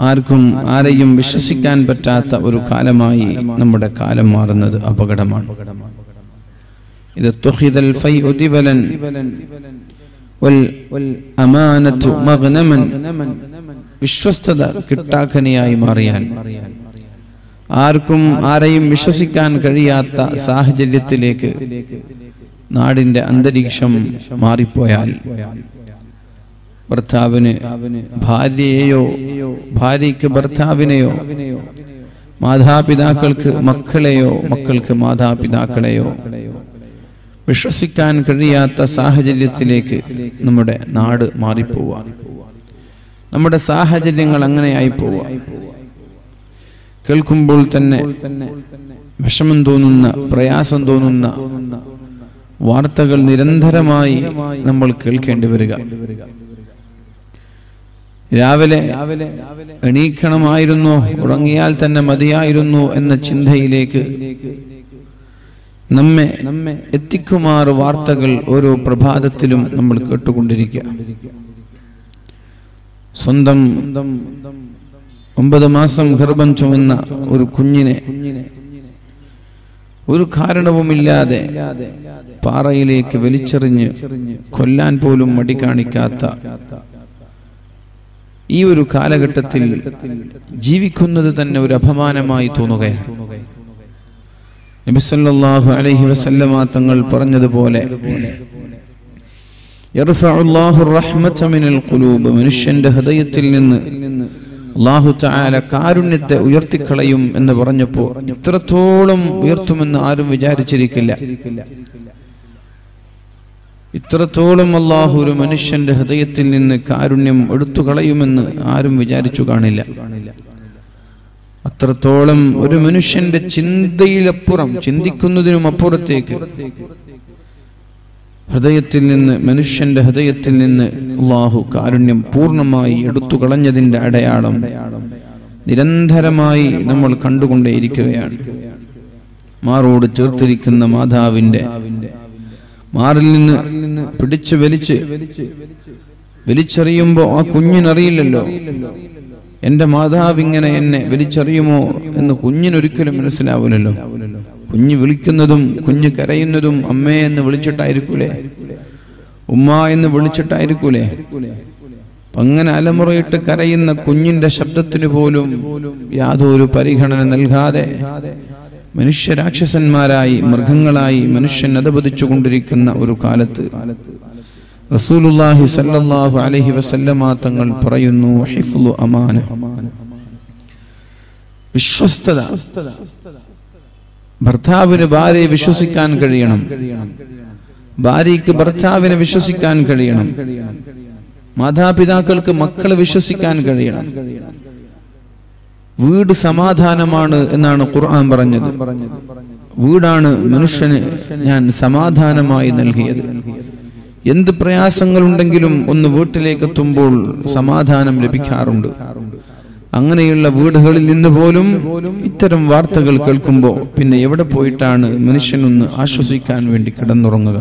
ആർക്കും ആരെയും വിശ്വസിക്കാൻ പറ്റാത്ത ഒരു കാലമായി നമ്മുടെ കാലം മാറുന്നത് അപകടമാണ് ഇത് തുഹിദൽ ഫൈഉ ദിവലൻ വൽ അമാനത്തു മഗ്നമൻ വിശ്വസ്തത കിട്ടാക്കനിയായി മാറിയാൽ ആർക്കും ആരെയും വിശ്വസിക്കാൻ കഴിയാത്ത സാഹചര്യത്തിലേക്ക് നാടിന്റെ അന്തരീക്ഷം മാറിപ്പോയാൽ ഭർത്താവിന് ഭാര്യയെയോ ഭാര്യയ്ക്ക് ഭർത്താവിനെയോ മാതാപിതാക്കൾക്ക് മക്കളെയോ മക്കൾക്ക് മാതാപിതാക്കളെയോ വിശ്വസിക്കാൻ കഴിയാത്ത സാഹചര്യത്തിലേക്ക് നമ്മുടെ നാട് മാറിപ്പോവുക നമ്മുടെ സാഹചര്യങ്ങൾ അങ്ങനെയായി പോവുക കേൾക്കുമ്പോൾ തന്നെ വിഷമം തോന്നുന്ന പ്രയാസം തോന്നുന്ന വാർത്തകൾ നിരന്തരമായി നമ്മൾ കേൾക്കേണ്ടി വരിക രാവിലെ എണീക്കണമായിരുന്നു ഉറങ്ങിയാൽ തന്നെ മതിയായിരുന്നു എന്ന ചിന്തയിലേക്ക് നമ്മെ നമ്മെ എത്തിക്കുമാർ വാർത്തകൾ ഓരോ പ്രഭാതത്തിലും നമ്മൾ കേട്ടുകൊണ്ടിരിക്കുക സ്വന്തം ഒമ്പത് മാസം ഗർഭം ചുമന്ന ഒരു കുഞ്ഞിനെ ഒരു കാരണവുമില്ലാതെ പാറയിലേക്ക് വലിച്ചെറിഞ്ഞ് കൊല്ലാൻ പോലും മടി കാണിക്കാത്ത ഈ ഒരു കാലഘട്ടത്തിൽ ജീവിക്കുന്നത് തന്നെ ഒരു അപമാനമായി തോന്നുകയാണ് നബിസല്ലാഹു അലൈഹി വസല്ലമ തങ്ങൾ പറഞ്ഞതുപോലെ മനുഷ്യന്റെ ഹൃദയത്തിൽ നിന്ന് അള്ളാഹു താല കാരുണ്യത്തെ ഉയർത്തിക്കളയും എന്ന് പറഞ്ഞപ്പോ ഇത്രത്തോളം ഉയർത്തുമെന്ന് ആരും വിചാരിച്ചിരിക്കില്ല ഇത്രത്തോളം അള്ളാഹു ഒരു മനുഷ്യന്റെ ഹൃദയത്തിൽ നിന്ന് കാരുണ്യം എടുത്തു കളയുമെന്ന് ആരും വിചാരിച്ചു കാണില്ല അത്രത്തോളം ഒരു മനുഷ്യന്റെ ചിന്തയിലപ്പുറം ചിന്തിക്കുന്നതിനും അപ്പുറത്തേക്ക് ഹൃദയത്തിൽ നിന്ന് മനുഷ്യന്റെ ഹൃദയത്തിൽ നിന്ന് അള്ളാഹു കാരുണ്യം പൂർണ്ണമായി എടുത്തു കളഞ്ഞതിന്റെ അടയാളം നിരന്തരമായി നമ്മൾ കണ്ടുകൊണ്ടേയിരിക്കുകയാണ് മാറോട് ചേർത്തിരിക്കുന്ന മാതാവിന്റെ മാറിൽ നിന്ന് പിടിച്ചു വലിച്ച് വലിച്ചെറിയുമ്പോ ആ കുഞ്ഞിനറിയില്ലല്ലോ എന്റെ മാതാവ് ഇങ്ങനെ എന്നെ വലിച്ചെറിയുമോ എന്ന് കുഞ്ഞിനൊരിക്കലും മനസ്സിലാവില്ലല്ലോ കുഞ്ഞ് വിളിക്കുന്നതും കുഞ്ഞ് കരയുന്നതും അമ്മേ എന്ന് വിളിച്ചിട്ടായിരിക്കൂലേ ഉമ്മ എന്ന് വിളിച്ചിട്ടായിരിക്കൂലേ അങ്ങനെ അലമുറയിട്ട് കരയുന്ന കുഞ്ഞിന്റെ ശബ്ദത്തിന് പോലും യാതൊരു പരിഗണന നൽകാതെ മനുഷ്യരാക്ഷസന്മാരായി മൃഗങ്ങളായി മനുഷ്യൻ അധപതിച്ചു കൊണ്ടിരിക്കുന്ന ഒരു കാലത്ത് റസൂലുല്ലാഹി സല്ലല്ലാഹു അലൈഹി വസല്ലമ തങ്ങൾ പറയുന്നു ഹിഫ്ലു അമാന വിശ്വസ്തത ഭർത്താവിന് ഭാര്യയെ വിശ്വസിക്കാൻ കഴിയണം ഭാര്യയ്ക്ക് ഭർത്താവിനെ വിശ്വസിക്കാൻ കഴിയണം മാതാപിതാക്കൾക്ക് മക്കളെ വിശ്വസിക്കാൻ കഴിയണം വീട് സമാധാനമാണ് എന്നാണ് ഖുർആൻ പറഞ്ഞത് വീടാണ് മനുഷ്യന് ഞാൻ സമാധാനമായി നൽകിയത് എന്ത് പ്രയാസങ്ങളുണ്ടെങ്കിലും ഒന്ന് വീട്ടിലേക്ക് എത്തുമ്പോൾ സമാധാനം ലഭിക്കാറുണ്ട് അങ്ങനെയുള്ള വീടുകളിൽ നിന്ന് പോലും ഇത്തരം വാർത്തകൾ കേൾക്കുമ്പോൾ പിന്നെ എവിടെ പോയിട്ടാണ് മനുഷ്യനൊന്ന് ആശ്വസിക്കാൻ വേണ്ടി കിടന്നുറങ്ങുക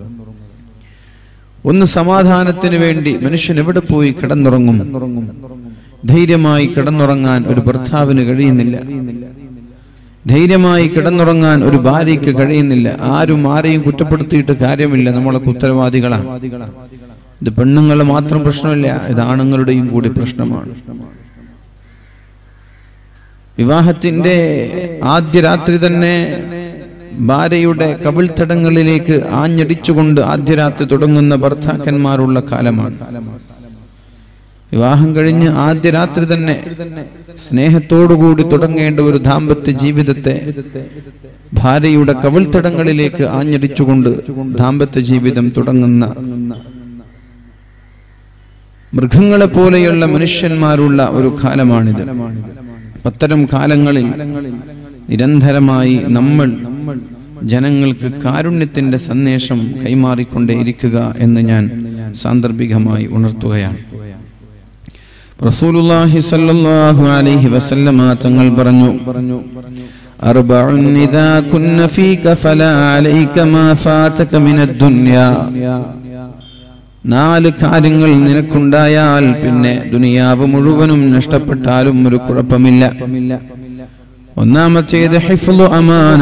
ഒന്ന് സമാധാനത്തിന് വേണ്ടി മനുഷ്യൻ എവിടെ പോയി കിടന്നുറങ്ങും ധൈര്യമായി കിടന്നുറങ്ങാൻ ഒരു ഭർത്താവിന് കഴിയുന്നില്ല ധൈര്യമായി കിടന്നുറങ്ങാൻ ഒരു ഭാര്യയ്ക്ക് കഴിയുന്നില്ല ആരും ആരെയും കുറ്റപ്പെടുത്തിയിട്ട് കാര്യമില്ല നമ്മളൊക്കെ ഉത്തരവാദികളാണ് ഇത് പെണ്ണുങ്ങളെ മാത്രം പ്രശ്നമില്ല ഇത് ആണുങ്ങളുടെയും കൂടി പ്രശ്നമാണ് വിവാഹത്തിന്റെ ആദ്യ രാത്രി തന്നെ ഭാര്യയുടെ കവിൾത്തടങ്ങളിലേക്ക് ആഞ്ഞടിച്ചുകൊണ്ട് ആദ്യ രാത്രി തുടങ്ങുന്ന ഭർത്താക്കന്മാരുള്ള കാലമാണ് വിവാഹം കഴിഞ്ഞ് ആദ്യ രാത്രി തന്നെ സ്നേഹത്തോടുകൂടി തുടങ്ങേണ്ട ഒരു ദാമ്പത്യ ജീവിതത്തെ ഭാര്യയുടെ കവിൾത്തടങ്ങളിലേക്ക് ആഞ്ഞടിച്ചുകൊണ്ട് ദാമ്പത്യ ജീവിതം തുടങ്ങുന്ന മൃഗങ്ങളെ പോലെയുള്ള മനുഷ്യന്മാരുള്ള ഒരു കാലമാണിത് അത്തരം കാലങ്ങളിൽ നിരന്തരമായി നമ്മൾ ജനങ്ങൾക്ക് കാരുണ്യത്തിന്റെ സന്ദേശം കൈമാറിക്കൊണ്ടേയിരിക്കുക എന്ന് ഞാൻ സാന്ദർഭികമായി ഉണർത്തുകയാണ് റസൂലുള്ളാഹി സ്വല്ലല്ലാഹു അലൈഹി വസല്ലമ തങ്ങൾ പറഞ്ഞു പറഞ്ഞു أربع إذا كن فيك فلا عليك ما فاتك من الدنيا നാല് കാര്യങ്ങൾ നിനക്കുണ്ടായാൽ പിന്നെ ദുനിയാവ് മുഴുവനും നഷ്ടപ്പെട്ടാലും ഒരു കുഴപ്പമില്ല ഒന്നാമത്തേത് ഹിഫ്ളു അമാന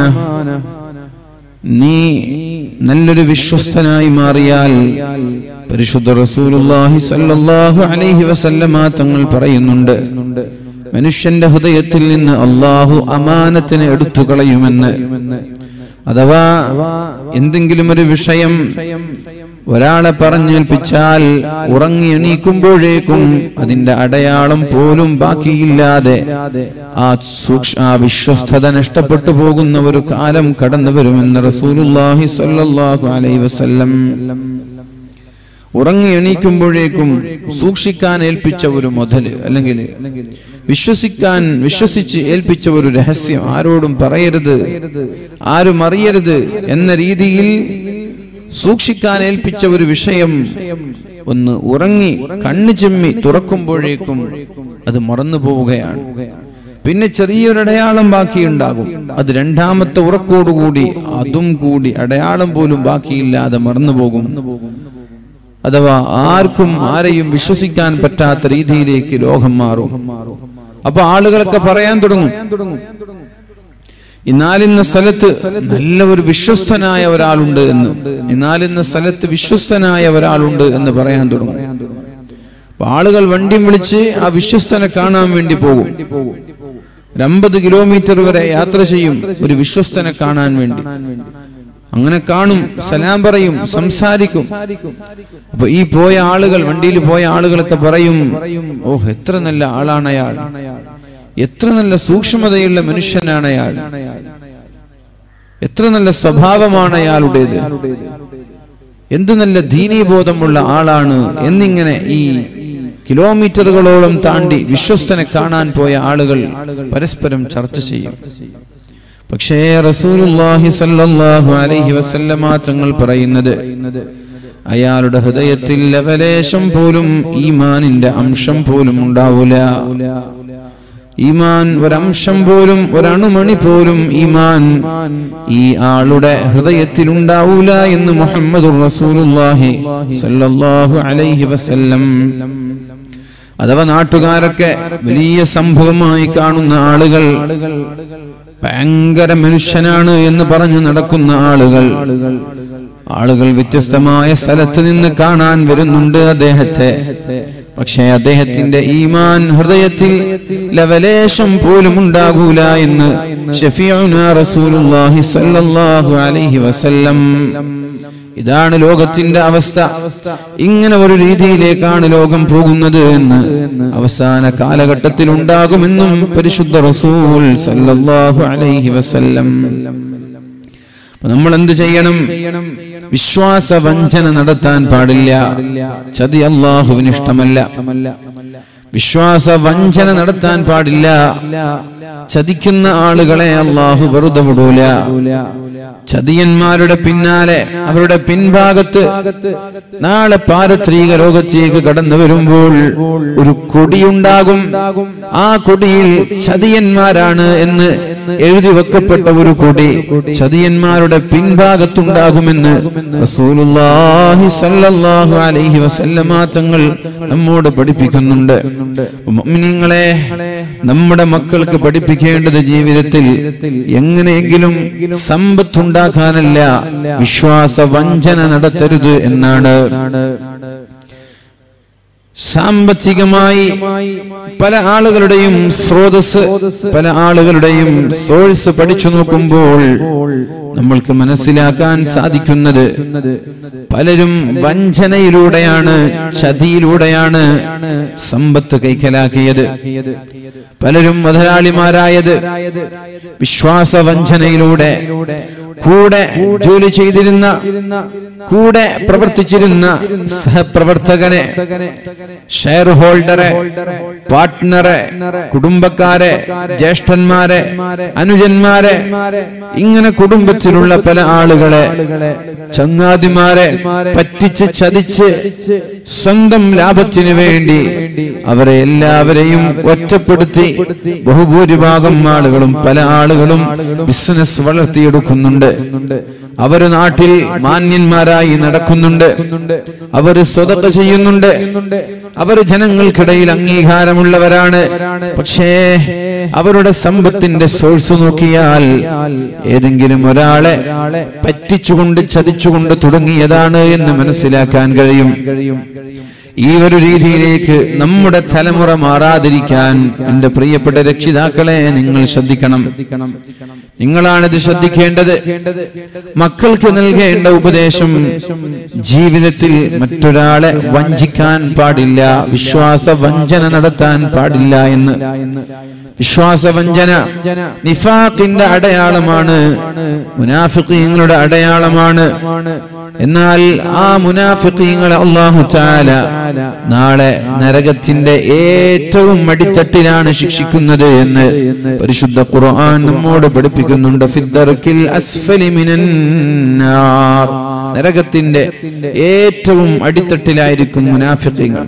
നീ നല്ലൊരു വിശ്വസ്തനായി മാറിയാൽ പരിശുദ്ധ റസൂലുള്ളാഹി സ്വല്ലല്ലാഹു അലൈഹി വസല്ലമ തങ്ങൾ പറയുന്നുണ്ട് മനുഷ്യന്റെ ഹൃദയത്തിൽ നിന്ന് അള്ളാഹു അമാനത്തിനെ എടുത്തു കളയുമെന്ന് അഥവാ എന്തെങ്കിലും ഒരു വിഷയം ഒരാളെ പറഞ്ഞേൽപ്പിച്ചാൽ ഉറങ്ങി എണീക്കുമ്പോഴേക്കും അതിന്റെ അടയാളം പോലും ബാക്കിയില്ലാതെ ആ സൂക്ഷ ആ വിശ്വസ്തത നഷ്ടപ്പെട്ടു പോകുന്ന ഒരു കാലം കടന്നു വരുമെന്ന് റസൂലുള്ളാഹി സ്വല്ലല്ലാഹു അലൈഹി വസല്ലം ഉറങ്ങി എണീക്കുമ്പോഴേക്കും സൂക്ഷിക്കാൻ ഏൽപ്പിച്ച ഒരു മുതല് അല്ലെങ്കിൽ വിശ്വസിക്കാൻ വിശ്വസിച്ച് ഏൽപ്പിച്ച ഒരു രഹസ്യം ആരോടും പറയരുത് ആരും അറിയരുത് എന്ന രീതിയിൽ സൂക്ഷിക്കാൻ ഏൽപ്പിച്ച ഒരു വിഷയം ഒന്ന് ഉറങ്ങി കണ്ണു ചെമ്മി തുറക്കുമ്പോഴേക്കും അത് മറന്നു പോവുകയാണ് പിന്നെ ചെറിയൊരു അടയാളം ബാക്കിയുണ്ടാകും അത് രണ്ടാമത്തെ ഉറക്കോടുകൂടി അതും കൂടി അടയാളം പോലും ബാക്കിയില്ലാതെ മറന്നു പോകും അഥവാ ആർക്കും ആരെയും വിശ്വസിക്കാൻ പറ്റാത്ത രീതിയിലേക്ക് ലോകം മാറും അപ്പൊ ആളുകളൊക്കെ പറയാൻ തുടങ്ങും ഇന്നാലിന്ന സ്ഥലത്ത് നല്ല ഒരു വിശ്വസ്തനായ ഒരാളുണ്ട് എന്ന് ഇന്നാലിന്ന സ്ഥലത്ത് വിശ്വസ്തനായ ഒരാളുണ്ട് എന്ന് പറയാൻ തുടങ്ങും അപ്പൊ ആളുകൾ വണ്ടി വിളിച്ച് ആ വിശ്വസ്തനെ കാണാൻ വേണ്ടി പോകും ഒരു അമ്പത് കിലോമീറ്റർ വരെ യാത്ര ചെയ്യും ഒരു വിശ്വസ്തനെ കാണാൻ വേണ്ടി അങ്ങനെ കാണും സലാം പറയും സംസാരിക്കും അപ്പൊ ഈ പോയ ആളുകൾ വണ്ടിയിൽ പോയ ആളുകളൊക്കെ പറയും ഓ എത്ര നല്ല ആളാണ് അയാൾ എത്ര നല്ല സൂക്ഷ്മതയുള്ള മനുഷ്യനാണ് അയാൾ എത്ര നല്ല സ്വഭാവമാണ് അയാളുടേത് എന്തു നല്ല ദീനീബോധമുള്ള ആളാണ് എന്നിങ്ങനെ ഈ കിലോമീറ്ററുകളോളം താണ്ടി വിശ്വസ്തനെ കാണാൻ പോയ ആളുകൾ പരസ്പരം ചർച്ച ചെയ്യും പക്ഷേ റസൂലുള്ളാഹി സല്ലല്ലാഹു അലൈഹി വസല്ലമ തങ്ങൾ പറയുന്നത് അയാളുടെ ഹൃദയത്തിൽ ലവലേശം പോലും ഈമാനിന്റെ അംശം പോലും ഉണ്ടാവൂല ഈമാൻ ഒരംശം പോലും ഒരണുമണി പോലും ഈമാൻ ഈ ആളുടെ ഹൃദയത്തിൽ ഉണ്ടാവൂല എന്ന് മുഹമ്മദ് റസൂലുള്ളാഹി സല്ലല്ലാഹു അലൈഹി വസല്ലം അഥവാ നാട്ടുകാരൊക്കെ വലിയ സംഭവമായി കാണുന്ന ആളുകൾ ഭയങ്കര മനുഷ്യനാണ് എന്ന് പറഞ്ഞു നടക്കുന്ന ആളുകൾ ആളുകൾ വ്യത്യസ്തമായ സ്ഥലത്ത് നിന്ന് കാണാൻ വരുന്നുണ്ട് അദ്ദേഹത്തെ പക്ഷേ അദ്ദേഹത്തിന്റെ ഈമാൻ ഹൃദയത്തിൽ ലവലേശം പോലും ഉണ്ടാകൂല എന്ന് ഷഫീഉന റസൂലുള്ളാഹി സ്വല്ലല്ലാഹു അലൈഹി വസല്ലം ഇതാണ് ലോകത്തിന്റെ അവസ്ഥ ഇങ്ങനെ ഒരു രീതിയിലേക്കാണ് ലോകം പോകുന്നത് എന്ന് അവസാന കാലഘട്ടത്തിൽ ഉണ്ടാകുമെന്നും പരിശുദ്ധ റസൂൽ സല്ലല്ലാഹു അലൈഹി വസല്ലം അപ്പൊ നമ്മൾ എന്ത് ചെയ്യണം വിശ്വാസ വഞ്ചന നടത്താൻ പാടില്ല ചതി അള്ളാഹുവിന് ഇഷ്ടമല്ല വിശ്വാസ വഞ്ചന നടത്താൻ പാടില്ല ചതിക്കുന്ന ആളുകളെ അള്ളാഹു വെറുതെ വിടൂല ചതിയന്മാരുടെ പിന്നാലെ അവരുടെ പിൻഭാഗത്ത് നാളെ പാരത്രീക ലോകത്തേക്ക് കടന്നു വരുമ്പോൾ ഒരു കൊടിയുണ്ടാകും ആ കൊടിയിൽ ചതിയന്മാരാണ് എന്ന് എഴുതി വെക്കപ്പെട്ട ഒരു കൊടി ചതിയന്മാരുടെ പിൻഭാഗത്തുണ്ടാകുമെന്ന് റസൂലുള്ളാഹി സല്ലല്ലാഹു അലൈഹി വസല്ലമ തങ്ങൾ നമ്മോട് പഠിപ്പിക്കുന്നുണ്ട് മുഅ്മിനീങ്ങളെ നമ്മുടെ മക്കൾക്ക് പഠിപ്പിക്കേണ്ടത് ജീവിതത്തിൽ എങ്ങനെയെങ്കിലും സമ്പത്തുണ്ടാക്കാനല്ല വിശ്വാസ വഞ്ചന നടത്തരുത് എന്നാണ് സാമ്പത്തികമായി പല ആളുകളുടെയും സ്രോതസ് പല ആളുകളുടെയും സോഴ്സ് പഠിച്ചു നോക്കുമ്പോൾ നമ്മൾക്ക് മനസ്സിലാക്കാൻ സാധിക്കുന്നത് പലരും വഞ്ചനയിലൂടെയാണ് ചതിയിലൂടെയാണ് സമ്പത്ത് കൈക്കലാക്കിയത് പലരും മുതലാളിമാരായത് വിശ്വാസ വഞ്ചനയിലൂടെ കൂടെ ജോലി ചെയ്തിരുന്ന കൂടെ പ്രവർത്തിച്ചിരുന്ന സഹപ്രവർത്തകനെ ഷെയർ ഹോൾഡറെ പാർട്ട്ണറെ കുടുംബക്കാരെ ജ്യേഷ്ഠന്മാരെ അനുജന്മാരെ ഇങ്ങനെ കുടുംബത്തിലുള്ള പല ആളുകളെ ചങ്ങാതിമാരെ പറ്റിച്ച് ചതിച്ച് സ്വന്തം ലാഭത്തിനു വേണ്ടി അവരെ എല്ലാവരെയും ഒറ്റപ്പെടുത്തി ബഹുഭൂരിഭാഗം ആളുകളും പല ആളുകളും ബിസിനസ് വളർത്തിയെടുക്കുന്നുണ്ട് അവര് നാട്ടിൽ മാന്യന്മാരായി നടക്കുന്നുണ്ട് അവര് സ്വതക്ക ചെയ്യുന്നുണ്ട് അവര് ജനങ്ങൾക്കിടയിൽ അംഗീകാരമുള്ളവരാണ് പക്ഷേ അവരുടെ സമ്പത്തിന്റെ സോഴ്സ് നോക്കിയാൽ ഏതെങ്കിലും ഒരാളെ പറ്റിച്ചുകൊണ്ട് ചതിച്ചുകൊണ്ട് തുടങ്ങിയതാണ് എന്ന് മനസ്സിലാക്കാൻ കഴിയും ഈ ഒരു രീതിയിലേക്ക് നമ്മുടെ തലമുറ മാറാതിരിക്കാൻ എന്റെ പ്രിയപ്പെട്ട രക്ഷിതാക്കളെ നിങ്ങൾ ശ്രദ്ധിക്കണം നിങ്ങളാണിത് ശ്രദ്ധിക്കേണ്ടത് മക്കൾക്ക് നൽകേണ്ട ഉപദേശം ജീവിതത്തിൽ മറ്റൊരാളെ വഞ്ചിക്കാൻ പാടില്ല വിശ്വാസ വഞ്ചന നടത്താൻ പാടില്ല എന്ന് വിശ്വാസവഞ്ചന നിഫാഖിന്റെ അടയാളമാണ് മുനാഫിഖീങ്ങളുടെ അടയാളമാണ് എന്നാൽ ആ മുനാഫിഖീങ്ങളെ അള്ളാഹു ചാല നാളെ നരകത്തിന്റെ ഏറ്റവും അടിത്തട്ടിലാണ് ശിക്ഷിക്കുന്നത് എന്ന് പരിശുദ്ധ ഖുർആൻ നമ്മോട് പഠിപ്പിക്കുന്നുണ്ട് ഫിദ്ദർക്കിൽ അസ്ഫലി മിനൻ നാർ. നരകത്തിന്റെ ഏറ്റവും അടിത്തട്ടിലായിരിക്കും മുനാഫിഖീങ്ങൾ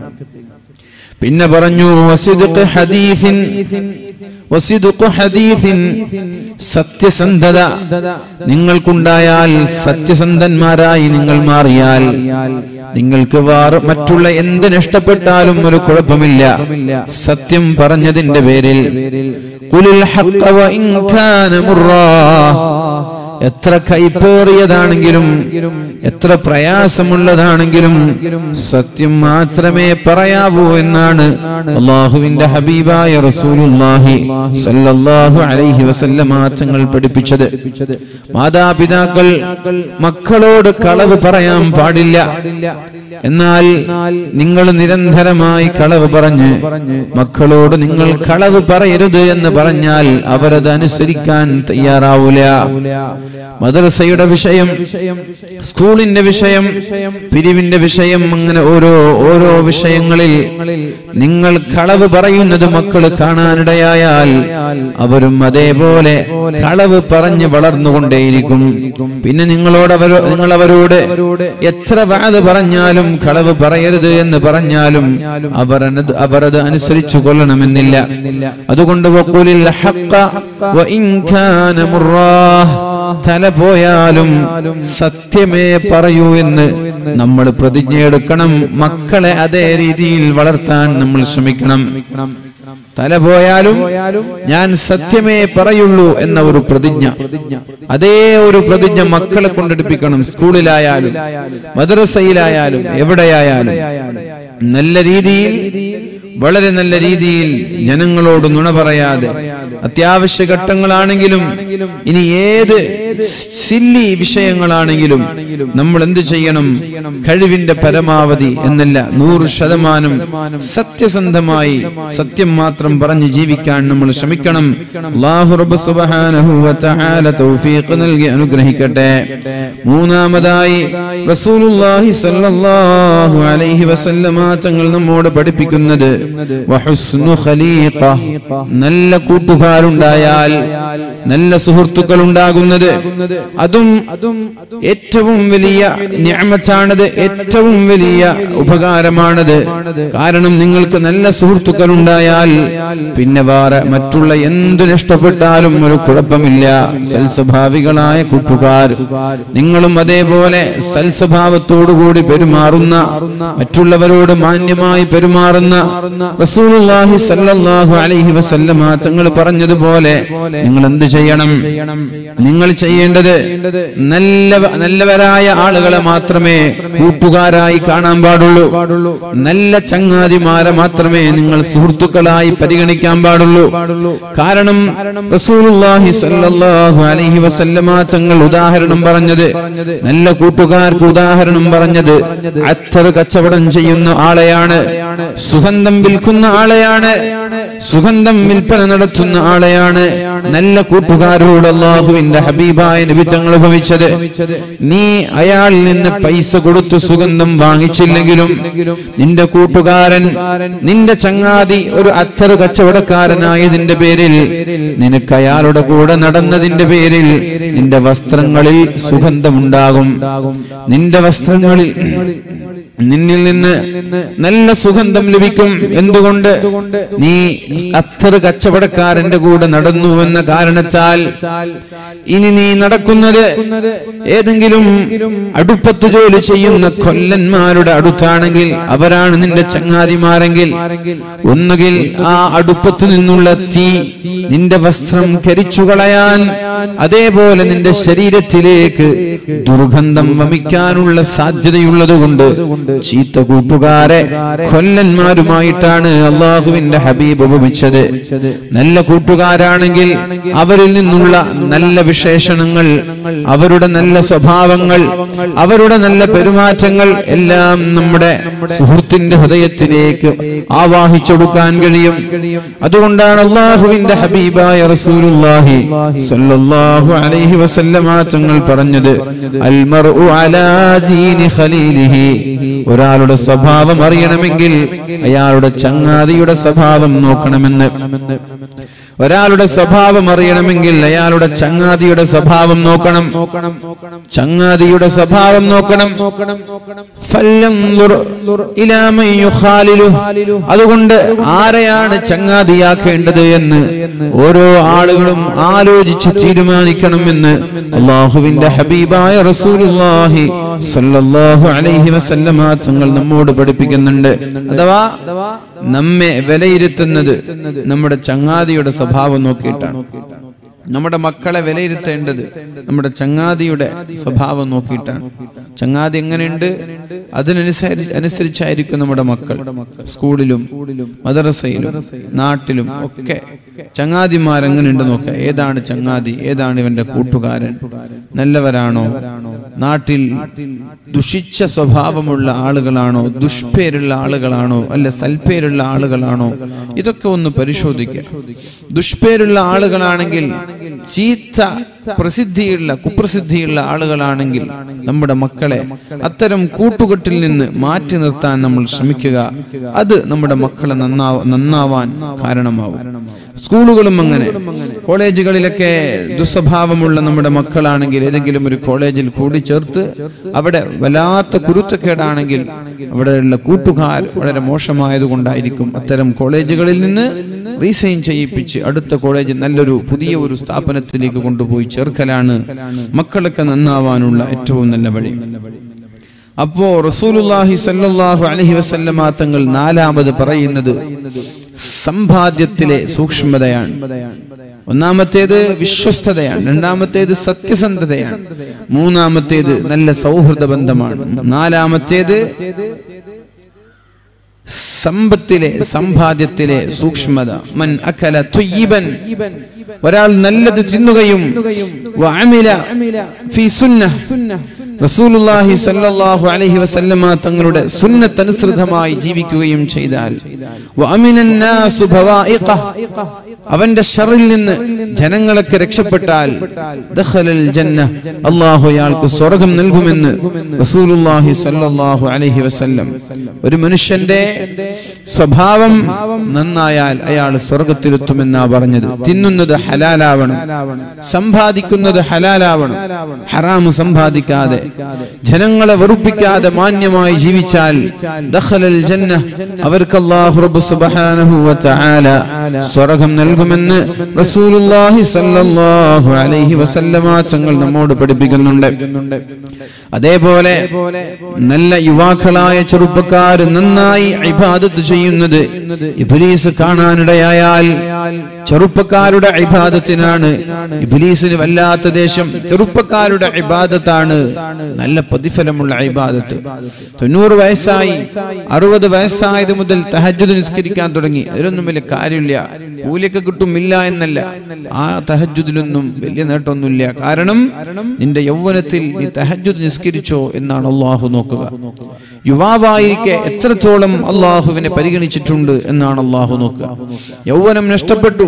പിന്നെ പറഞ്ഞു വസിദ്ഖ് ഹദീസിൻ വസിദ്ഖ് ഹദീസിൻ സത്യസന്ധത നിങ്ങൾക്കുണ്ടായാൽ സത്യസന്ധന്മാരായി നിങ്ങൾ മാറിയാൽ നിങ്ങൾക്ക് വാർ മറ്റുള്ള എന്ത് നഷ്ടപ്പെട്ടാലും ഒരു കുഴപ്പമില്ല സത്യം പറഞ്ഞതിന്റെ പേരിൽ ഖുലുൽ ഹഖ്ഖ വ ഇൻ കാന മുറാ എത്ര കൈപ്പേറിയതാണെങ്കിലും എത്ര പ്രയാസമുള്ളതാണെങ്കിലും സത്യം മാത്രമേ പറയാവൂ എന്നാണ് അള്ളാഹുവിന്റെ ഹബീബായ റസൂലുള്ളാഹി സല്ലല്ലാഹു അലൈഹി വസല്ലമ തങ്ങൾ പഠിപ്പിച്ചത് മാതാപിതാക്കൾ മക്കളോട് കളവ് പറയാൻ പാടില്ല എന്നാൽ നിങ്ങൾ നിരന്തരമായി കളവ് പറഞ്ഞ് മക്കളോട് നിങ്ങൾ കളവ് പറയരുത് എന്ന് പറഞ്ഞാൽ അവരത് അനുസരിക്കാൻ തയ്യാറാവൂല മദ്രസയുടെ വിഷയം സ്കൂളിന്റെ വിഷയം പിരിവിന്റെ വിഷയം അങ്ങനെ ഓരോ ഓരോ വിഷയങ്ങളിൽ നിങ്ങൾ കളവ് പറയുന്നത് മക്കൾ കാണാനിടയായാൽ അവരും അതേപോലെ കളവ് പറഞ്ഞ് വളർന്നുകൊണ്ടേയിരിക്കും പിന്നെ നിങ്ങളോട് അവരോ നിങ്ങൾ അവരോട് എത്ര വാത് പറഞ്ഞാലും കളവ് പറയരുത് എന്ന് പറഞ്ഞാലും അവർ അനത് അവരത് അനുസരിച്ചു കൊള്ളണമെന്നില്ല അതുകൊണ്ട് വഖുലിൽ ഹഖ്ഖ വ ഇൻ കാന മുറാഹ് തല പോയാലും സത്യമേ പറയൂ എന്ന് നമ്മൾ പ്രതിജ്ഞയെടുക്കണം മക്കളെ അതേ രീതിയിൽ വളർത്താൻ നമ്മൾ ശ്രമിക്കണം തല പോയാലും ഞാൻ സത്യമേ പറയുള്ളൂ എന്ന ഒരു പ്രതിജ്ഞ അതേ ഒരു പ്രതിജ്ഞ മക്കളെ കൊണ്ടെടുപ്പിക്കണം സ്കൂളിലായാലും മദ്രസയിലായാലും എവിടെയായാലും നല്ല രീതിയിൽ വളരെ നല്ല രീതിയിൽ ജനങ്ങളോട് നുണ പറയാതെ അത്യാവശ്യ ഘട്ടങ്ങളാണെങ്കിലും ഇനി ഏത് സില്ലി വിഷയങ്ങളാണെങ്കിലും നമ്മൾ എന്ത് ചെയ്യണം കഴിവിന്റെ പരമാവധി എന്നല്ല നൂറ് ശതമാനം സത്യസന്ധമായി സത്യം മാത്രം പറഞ്ഞ് ജീവിക്കാൻ നമ്മൾ ശ്രമിക്കണം അല്ലാഹു റബ്ബ് സുബ്ഹാനഹു വ തആല തൗഫീഖ് നൽകി അനുഗ്രഹിക്കട്ടെ മൂന്നാമതായി റസൂലുള്ളാഹി സ്വല്ലല്ലാഹു അലൈഹി വസല്ലമ തങ്ങൾ നമ്മോട് പഠിപ്പിക്കുന്നത് വഹുസ്നു ഖലീഖ നല്ല കൂട്ടുകാരുണ്ടായാൽ നല്ല സുഹൃത്തുക്കൾ ഉണ്ടാകുന്നത് അതും ഏറ്റവും വലിയ ഞാമത്താണത് ഏറ്റവും വലിയ ഉപകാരമാണത് കാരണം നിങ്ങൾക്ക് നല്ല സുഹൃത്തുക്കൾ ഉണ്ടായാൽ പിന്നെ വേറെ മറ്റുള്ള എന്തു നഷ്ടപ്പെട്ടാലും ഒരു കുഴപ്പമില്ല സൽസ്വഭാവികളായ കൂട്ടുകാർ നിങ്ങളും അതേപോലെ സൽസ്വഭാവത്തോടുകൂടി പെരുമാറുന്ന മറ്റുള്ളവരോട് മാന്യമായി പെരുമാറുന്ന റസൂലുള്ളാഹി സല്ലല്ലാഹു അലൈഹി വസല്ലമ തങ്ങൾ പറഞ്ഞതുപോലെ നിങ്ങൾ എന്ത് ചെയ്യണം നിങ്ങൾ ചെയ്യേണ്ടത് നല്ല നല്ലവരായ ആളുകളെ മാത്രമേ കൂട്ടുകാരായി കാണാൻ പാടുള്ളൂ നല്ല ചങ്ങാതിമാരെ മാത്രമേ നിങ്ങൾ സുഹൃത്തുക്കളായി പരിഗണിക്കാൻ പാടുള്ളൂ കാരണം റസൂലുള്ളാഹി സല്ലല്ലാഹു അലൈഹി വസല്ലമ തങ്ങൾ ഉദാഹരണം പറഞ്ഞത് നല്ല കൂട്ടുകാർക്ക് ഉദാഹരണം പറഞ്ഞത് അത്തർ കച്ചവടം ചെയ്യുന്ന ആളെയാണ് സുഗന്ധം വിൽക്കുന്ന ആളെയാണ് സുഗന്ധം വിൽപ്പന നടത്തുന്ന ആളെയാണ് നല്ല കൂട്ടുകാരോട് അള്ളാഹുവിന്റെ ഹബീബായ നബി തങ്ങൾ ഭവിച്ചത് നീ അയാളിൽ നിന്ന് പൈസ കൊടുത്തു സുഗന്ധം വാങ്ങിച്ചില്ലെങ്കിലും നിന്റെ കൂട്ടുകാരൻ നിന്റെ ചങ്ങാതി ഒരു അത്തർ കച്ചവടക്കാരനായതിന്റെ പേരിൽ നിനക്ക് അയാളുടെ കൂടെ നടന്നതിന്റെ പേരിൽ നിന്റെ വസ്ത്രങ്ങളിൽ സുഗന്ധമുണ്ടാകും നിന്റെ വസ്ത്രങ്ങളിൽ നിന്നിൽ നിന്ന് നല്ല സുഗന്ധം ലഭിക്കും എന്തുകൊണ്ട് നീ അത്തറ് കച്ചവടക്കാരന്റെ കൂടെ നടന്നു എന്ന കാരണത്താൽ ഇനി നീ നടക്കുന്നത് ഏതെങ്കിലും അടുപ്പത്ത് ജോലി ചെയ്യുന്ന കൊല്ലന്മാരുടെ അടുത്താണെങ്കിൽ അവരാണ് നിന്റെ ചങ്ങാതിമാരെങ്കിൽ ഒന്നുകിൽ ആ അടുപ്പത്ത് നിന്നുള്ള തീ നിന്റെ വസ്ത്രം കരിച്ചു കളയാൻ അതേപോലെ നിന്റെ ശരീരത്തിലേക്ക് ദുർഗന്ധം വമിക്കാനുള്ള സാധ്യതയുള്ളത് കൊണ്ട് ചീത്ത കൂട്ടുകാരെ കൊല്ലന്മാരുമായിട്ടാണ് അള്ളാഹുവിന്റെ ഹബീബ് ഉപമിച്ചത് നല്ല കൂട്ടുകാരാണെങ്കിൽ അവരിൽ നിന്നുള്ള നല്ല വിശേഷണങ്ങൾ അവരുടെ നല്ല സ്വഭാവങ്ങൾ അവരുടെ നല്ല പെരുമാറ്റങ്ങൾ എല്ലാം നമ്മുടെ സുഹൃത്തിന്റെ ഹൃദയത്തിലേക്ക് ആവാഹിച്ചെടുക്കാൻ കഴിയും അതുകൊണ്ടാണ് അള്ളാഹുവിന്റെ ഹബീബായ റസൂലുള്ളാഹി സല്ലല്ലാഹു അലൈഹി വസല്ലമ തങ്ങൾ പറഞ്ഞത് അൽ മർഉ അലാ ദീനി ഖലീലിഹി ഒരാളുടെ സ്വഭാവം അറിയണമെങ്കിൽ അയാളുടെ ചങ്ങാതിയുടെ സ്വഭാവം നോക്കണമെന്ന് ഒരാളുടെ സ്വഭാവം അറിയണമെങ്കിൽ അയാളുടെ ചങ്ങാതിയുടെ സ്വഭാവം നോക്കണം ചങ്ങാതിയുടെ സ്വഭാവം നോക്കണം ഫല്യൻദുർ ഇലാ മൻ യുഖാലിലു. അതുകൊണ്ട് ആരെയാണ് ചങ്ങാതിയാക്കേണ്ടത് എന്ന് ഓരോ ആളുകളും ആലോചിച്ച് തീരുമാനിക്കണമെന്ന് അള്ളാഹുവിന്റെ ഹബീബായ റസൂലുള്ളാഹി സല്ലല്ലാഹു അലൈഹി വസല്ലമ തങ്ങൾ നമ്മോട് പഠിപ്പിക്കുന്നുണ്ട് അഥവാ നമ്മെ വിലയിരുത്തുന്നത് നമ്മുടെ ചങ്ങാതിയുടെ സ്വഭാവം നോക്കിയിട്ടാണ് നമ്മുടെ മക്കളെ വിലയിരുത്തേണ്ടത് നമ്മുടെ ചങ്ങാതിയുടെ സ്വഭാവം നോക്കിയിട്ടാണ് ചങ്ങാതി എങ്ങനെയുണ്ട് അതിനനുസരി അനുസരിച്ചായിരിക്കും നമ്മുടെ മക്കൾ സ്കൂളിലും മദ്രസയിലും നാട്ടിലും ഒക്കെ ചങ്ങാതിമാർ എങ്ങനെയുണ്ട് നോക്കുക ഏതാണ് ചങ്ങാതി ഏതാണ് ഇവന്റെ കൂട്ടുകാരൻ നല്ലവരാണോ നാട്ടിൽ ദുഷിച്ച സ്വഭാവമുള്ള ആളുകളാണോ ദുഷ്പേരുള്ള ആളുകളാണോ അല്ല സൽപ്പേരുള്ള ആളുകളാണോ ഇതൊക്കെ ഒന്ന് പരിശോധിക്കുക ദുഷ്പേരുള്ള ആളുകളാണെങ്കിൽ ചീത്ത പ്രസിദ്ധിയുള്ള കുപ്രസിദ്ധിയുള്ള ആളുകളാണെങ്കിൽ നമ്മുടെ മക്കളെ അത്തരം കൂട്ടുകെട്ടിൽ നിന്ന് മാറ്റി നിർത്താൻ നമ്മൾ ശ്രമിക്കുക അത് നമ്മുടെ മക്കളെ നന്നാവ നന്നാവാൻ കാരണമാവും സ്കൂളുകളും അങ്ങനെ കോളേജുകളിലൊക്കെ ദുസ്വഭാവമുള്ള നമ്മുടെ മക്കളാണെങ്കിൽ ഏതെങ്കിലും ഒരു കോളേജിൽ കൂടി ചേർത്ത് അവിടെ വല്ലാത്ത കുരുത്തക്കേടാണെങ്കിൽ അവിടെയുള്ള കൂട്ടുകാർ വളരെ മോശമായത് കൊണ്ടായിരിക്കും അത്തരം കോളേജുകളിൽ നിന്ന് റീസൈൻ ചെയ്യിപ്പിച്ച് അടുത്ത കോളേജ് നല്ലൊരു പുതിയ ഒരു സ്ഥാപനത്തിലേക്ക് കൊണ്ടുപോയി ചേർക്കലാണ് മക്കളൊക്കെ നന്നാവാനുള്ള ഏറ്റവും നല്ല വഴി അപ്പോ റസൂലുള്ളാഹി സല്ലല്ലാഹു അലൈഹി വസല്ലമ തങ്ങൾ നാലാമത് പറയുന്നത് സമ്പാദ്യത്തിലെ സൂക്ഷ്മതയാണ് ഒന്നാമത്തേത് വിശ്വസ്തതയാണ് രണ്ടാമത്തേത് സത്യസന്ധതയാണ് മൂന്നാമത്തേത് നല്ല സൗഹൃദ ബന്ധമാണ് നാലാമത്തേത് സമ്പത്തിലെ സമ്പാദ്യത്തിലെ സൂക്ഷ്മത മൻ അക്കല ത്വയ്യിബൻ ഒരാൾ നല്ലത് തിന്നുകയും വഅമില ഫീ സുന്നഹ് റസൂലുള്ളാഹി സ്വല്ലല്ലാഹു അലൈഹി വസല്ലമ തങ്ങളുടെ സുന്നത്ത് അനുസൃതമായി ജീവിക്കുകയും ചെയ്താൽ വഅമിനൻ നാസു ബവായിഖഹ് അവന്റെ ഷറിൽ നിന്ന് ജനങ്ങളൊക്കെ രക്ഷപ്പെട്ടാൽ ദഖലൽ ജന്ന അല്ലാഹു അയാൾക്ക് സ്വർഗ്ഗം നൽകുമെന്ന് റസൂലുള്ളാഹി സ്വല്ലല്ലാഹു അലൈഹി വസല്ലം ഒരു മനുഷ്യന്റെ സ്വഭാവം നന്നായാൽ അയാൾ സ്വർഗത്തിലെത്തുമെന്നാ പറഞ്ഞത് തിന്നുന്നത് ഹലാലാവണം സമ്പാദിക്കുന്നത് ഹലാലാവണം ഹറാമ് സമ്പാദിക്കാതെ ജനങ്ങളെ വെറുപ്പിക്കാതെ മാന്യമായി ജീവിച്ചാൽ ദഖലൽ ജന്ന അവർക്ക് അല്ലാഹു റബ്ബ് സുബ്ഹാനഹു വ തആല സ്വർഗ്ഗം നൽകുമെന്ന് റസൂലുള്ളാഹി സ്വല്ലല്ലാഹു അലൈഹി വസല്ലമ തങ്ങൾ നമ്മോട് പഠിപ്പിക്കുന്നുണ്ട് അതേപോലെ നല്ല യുവാക്കളായ ചെറുപ്പക്കാർ നന്നായി ഇബാദത്ത് ചെയ്യുന്നത് ഇബ്ലീസ് കാണാനിടയായാൽ ചെറുപ്പക്കാരുടെ ഇബാദത്തിനാണ് ഇബ്ലീസിന് വല്ലാത്ത ദേശം ചെറുപ്പക്കാരുടെ ഇബാദത്താണ് നല്ല പ്രതിഫലമുള്ള ഇബാദത്ത് തൊണ്ണൂറ് വയസ്സായി അറുപത് വയസ്സായത് മുതൽ തഹജ്ജുദ് നിസ്കരിക്കാൻ തുടങ്ങി അതിലൊന്നും വലിയ കാര്യമില്ല കൂലിയൊക്കെ കിട്ടും ഇല്ല എന്നല്ല ആ തഹജ്ജുദിലൊന്നും വലിയ നേട്ടമൊന്നുമില്ല കാരണം നിന്റെ യൗവനത്തിൽ നീ തഹജ്ജുദ് നിസ്കരിച്ചോ എന്നാണ് അള്ളാഹു നോക്കുക യുവാവായിരിക്കെ എത്രത്തോളം അള്ളാഹുവിനെ പരിഗണിച്ചിട്ടുണ്ട് എന്നാണ് അള്ളാഹു നോക്കുക യൗവനം നഷ്ടപ്പെട്ടു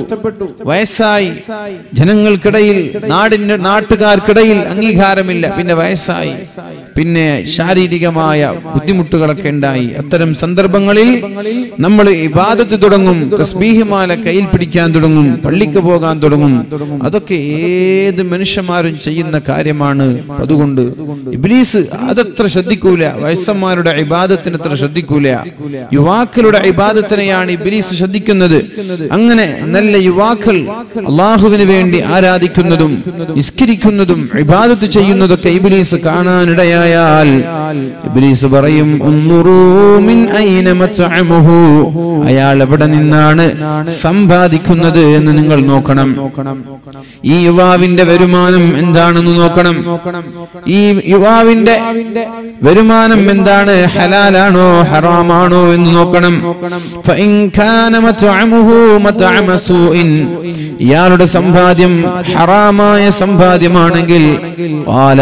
വയസ്സായി ജനങ്ങൾക്കിടയിൽ നാടിന്റെ നാട്ടുകാർക്കിടയിൽ അംഗീകാരമില്ല പിന്നെ വയസ്സായി പിന്നെ ശാരീരികമായ ബുദ്ധിമുട്ടുകളൊക്കെ ഉണ്ടായി അത്തരം സന്ദർഭങ്ങളിൽ നമ്മൾ ഇബാദത്ത് തുടങ്ങും തസ്ബീഹിമാല കയ്യിൽ പിടിക്കാൻ തുടങ്ങും പള്ളിക്ക് പോകാൻ തുടങ്ങും അതൊക്കെ ഏത് മനുഷ്യന്മാരും ചെയ്യുന്ന കാര്യമാണ് അതുകൊണ്ട് ഇബ്ലീസ് അതത്ര ശ്രദ്ധിക്കൂല വയസ്സന്മാരുടെ ഇബാദത്തിന് അത്ര ശ്രദ്ധിക്കൂല യുവാക്കളുടെ ഇബാദത്തിനെയാണ് ഇബ്ലീസ് ശ്രദ്ധിക്കുന്നത് അങ്ങനെ നല്ല യുവാക്കൾ അള്ളാഹുവിന് വേണ്ടി ആരാധിക്കുന്നതും നിസ്കരിക്കുന്നതും ഇബാദത്ത് ചെയ്യുന്നതൊക്കെ ഇബ്ലീസ് കാണാനിടയായാൽ ഇബ്ലീസ് പറയും "ഉൻദുറൂ മിൻ ഐന മത്അമുഹു." അയാൾ എവിടെ നിന്നാണ് സമ്പാദിക്കുന്നത് എന്ന് നിങ്ങൾ നോക്കണം ഈ യുവാവിന്റെ വരുമാനം എന്താണെന്ന് നോക്കണം ഈ യുവാവിന്റെ വരുമാനം എന്താണ് ഹലാലാണോ ഹറാമാണോ എന്ന് നോക്കണം ഫഇൻ കാന മത്അമുഹു മത്അമ സൂഇൻ. ഇയാളുടെ സമ്പാദ്യം ഹറാമായ സമ്പാദ്യമാണെങ്കിൽ ഖാല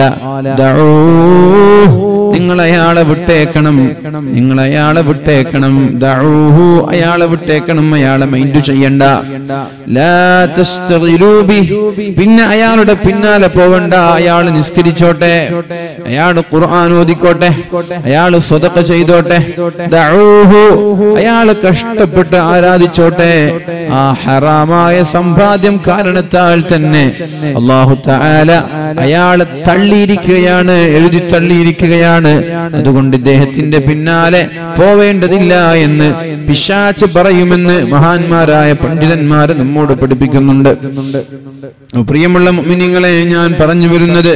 ദഊഹ്. നിങ്ങൾ അയാളെ വിട്ടേക്കണം നിങ്ങൾ അയാളെ വിട്ടേക്കണം ദഊഹു. അയാളെ വിട്ടേക്കണം അയാളെ മൈൻഡ് ചെയ്യണ്ട ലാ തസ്തഗിലൂ ബിഹ്. പിന്നെ അയാളുടെ പിന്നാലെ പോവണ്ട അയാൾ നിസ്കരിച്ചോട്ടെ അയാൾ ഖുർആൻ ഓതിക്കോട്ടെ അയാൾ സ്വതക്ക ചെയ്തോട്ടെ ദഊഹു. അയാൾ കഷ്ടപ്പെട്ട് ആരാധിച്ചോട്ടെ ആ ഹറാമായ സമ്പാദ്യം കാരണത്താൽ തന്നെ അള്ളാഹു തആല അയാളെ തള്ളിയിരിക്കുകയാണ് എഴുതി തള്ളിയിരിക്കുകയാണ് അതുകൊണ്ട് ഇദ്ദേഹത്തിന്റെ പിന്നാലെ പോവേണ്ടതില്ല എന്ന് പിശാച്ച് പറയുമെന്ന് മഹാന്മാരായ പണ്ഡിതന്മാര് നമ്മോട് പഠിപ്പിക്കുന്നുണ്ട് പ്രിയമുള്ള മുഅ്മിനീങ്ങളെ ഞാൻ പറഞ്ഞു വരുന്നത്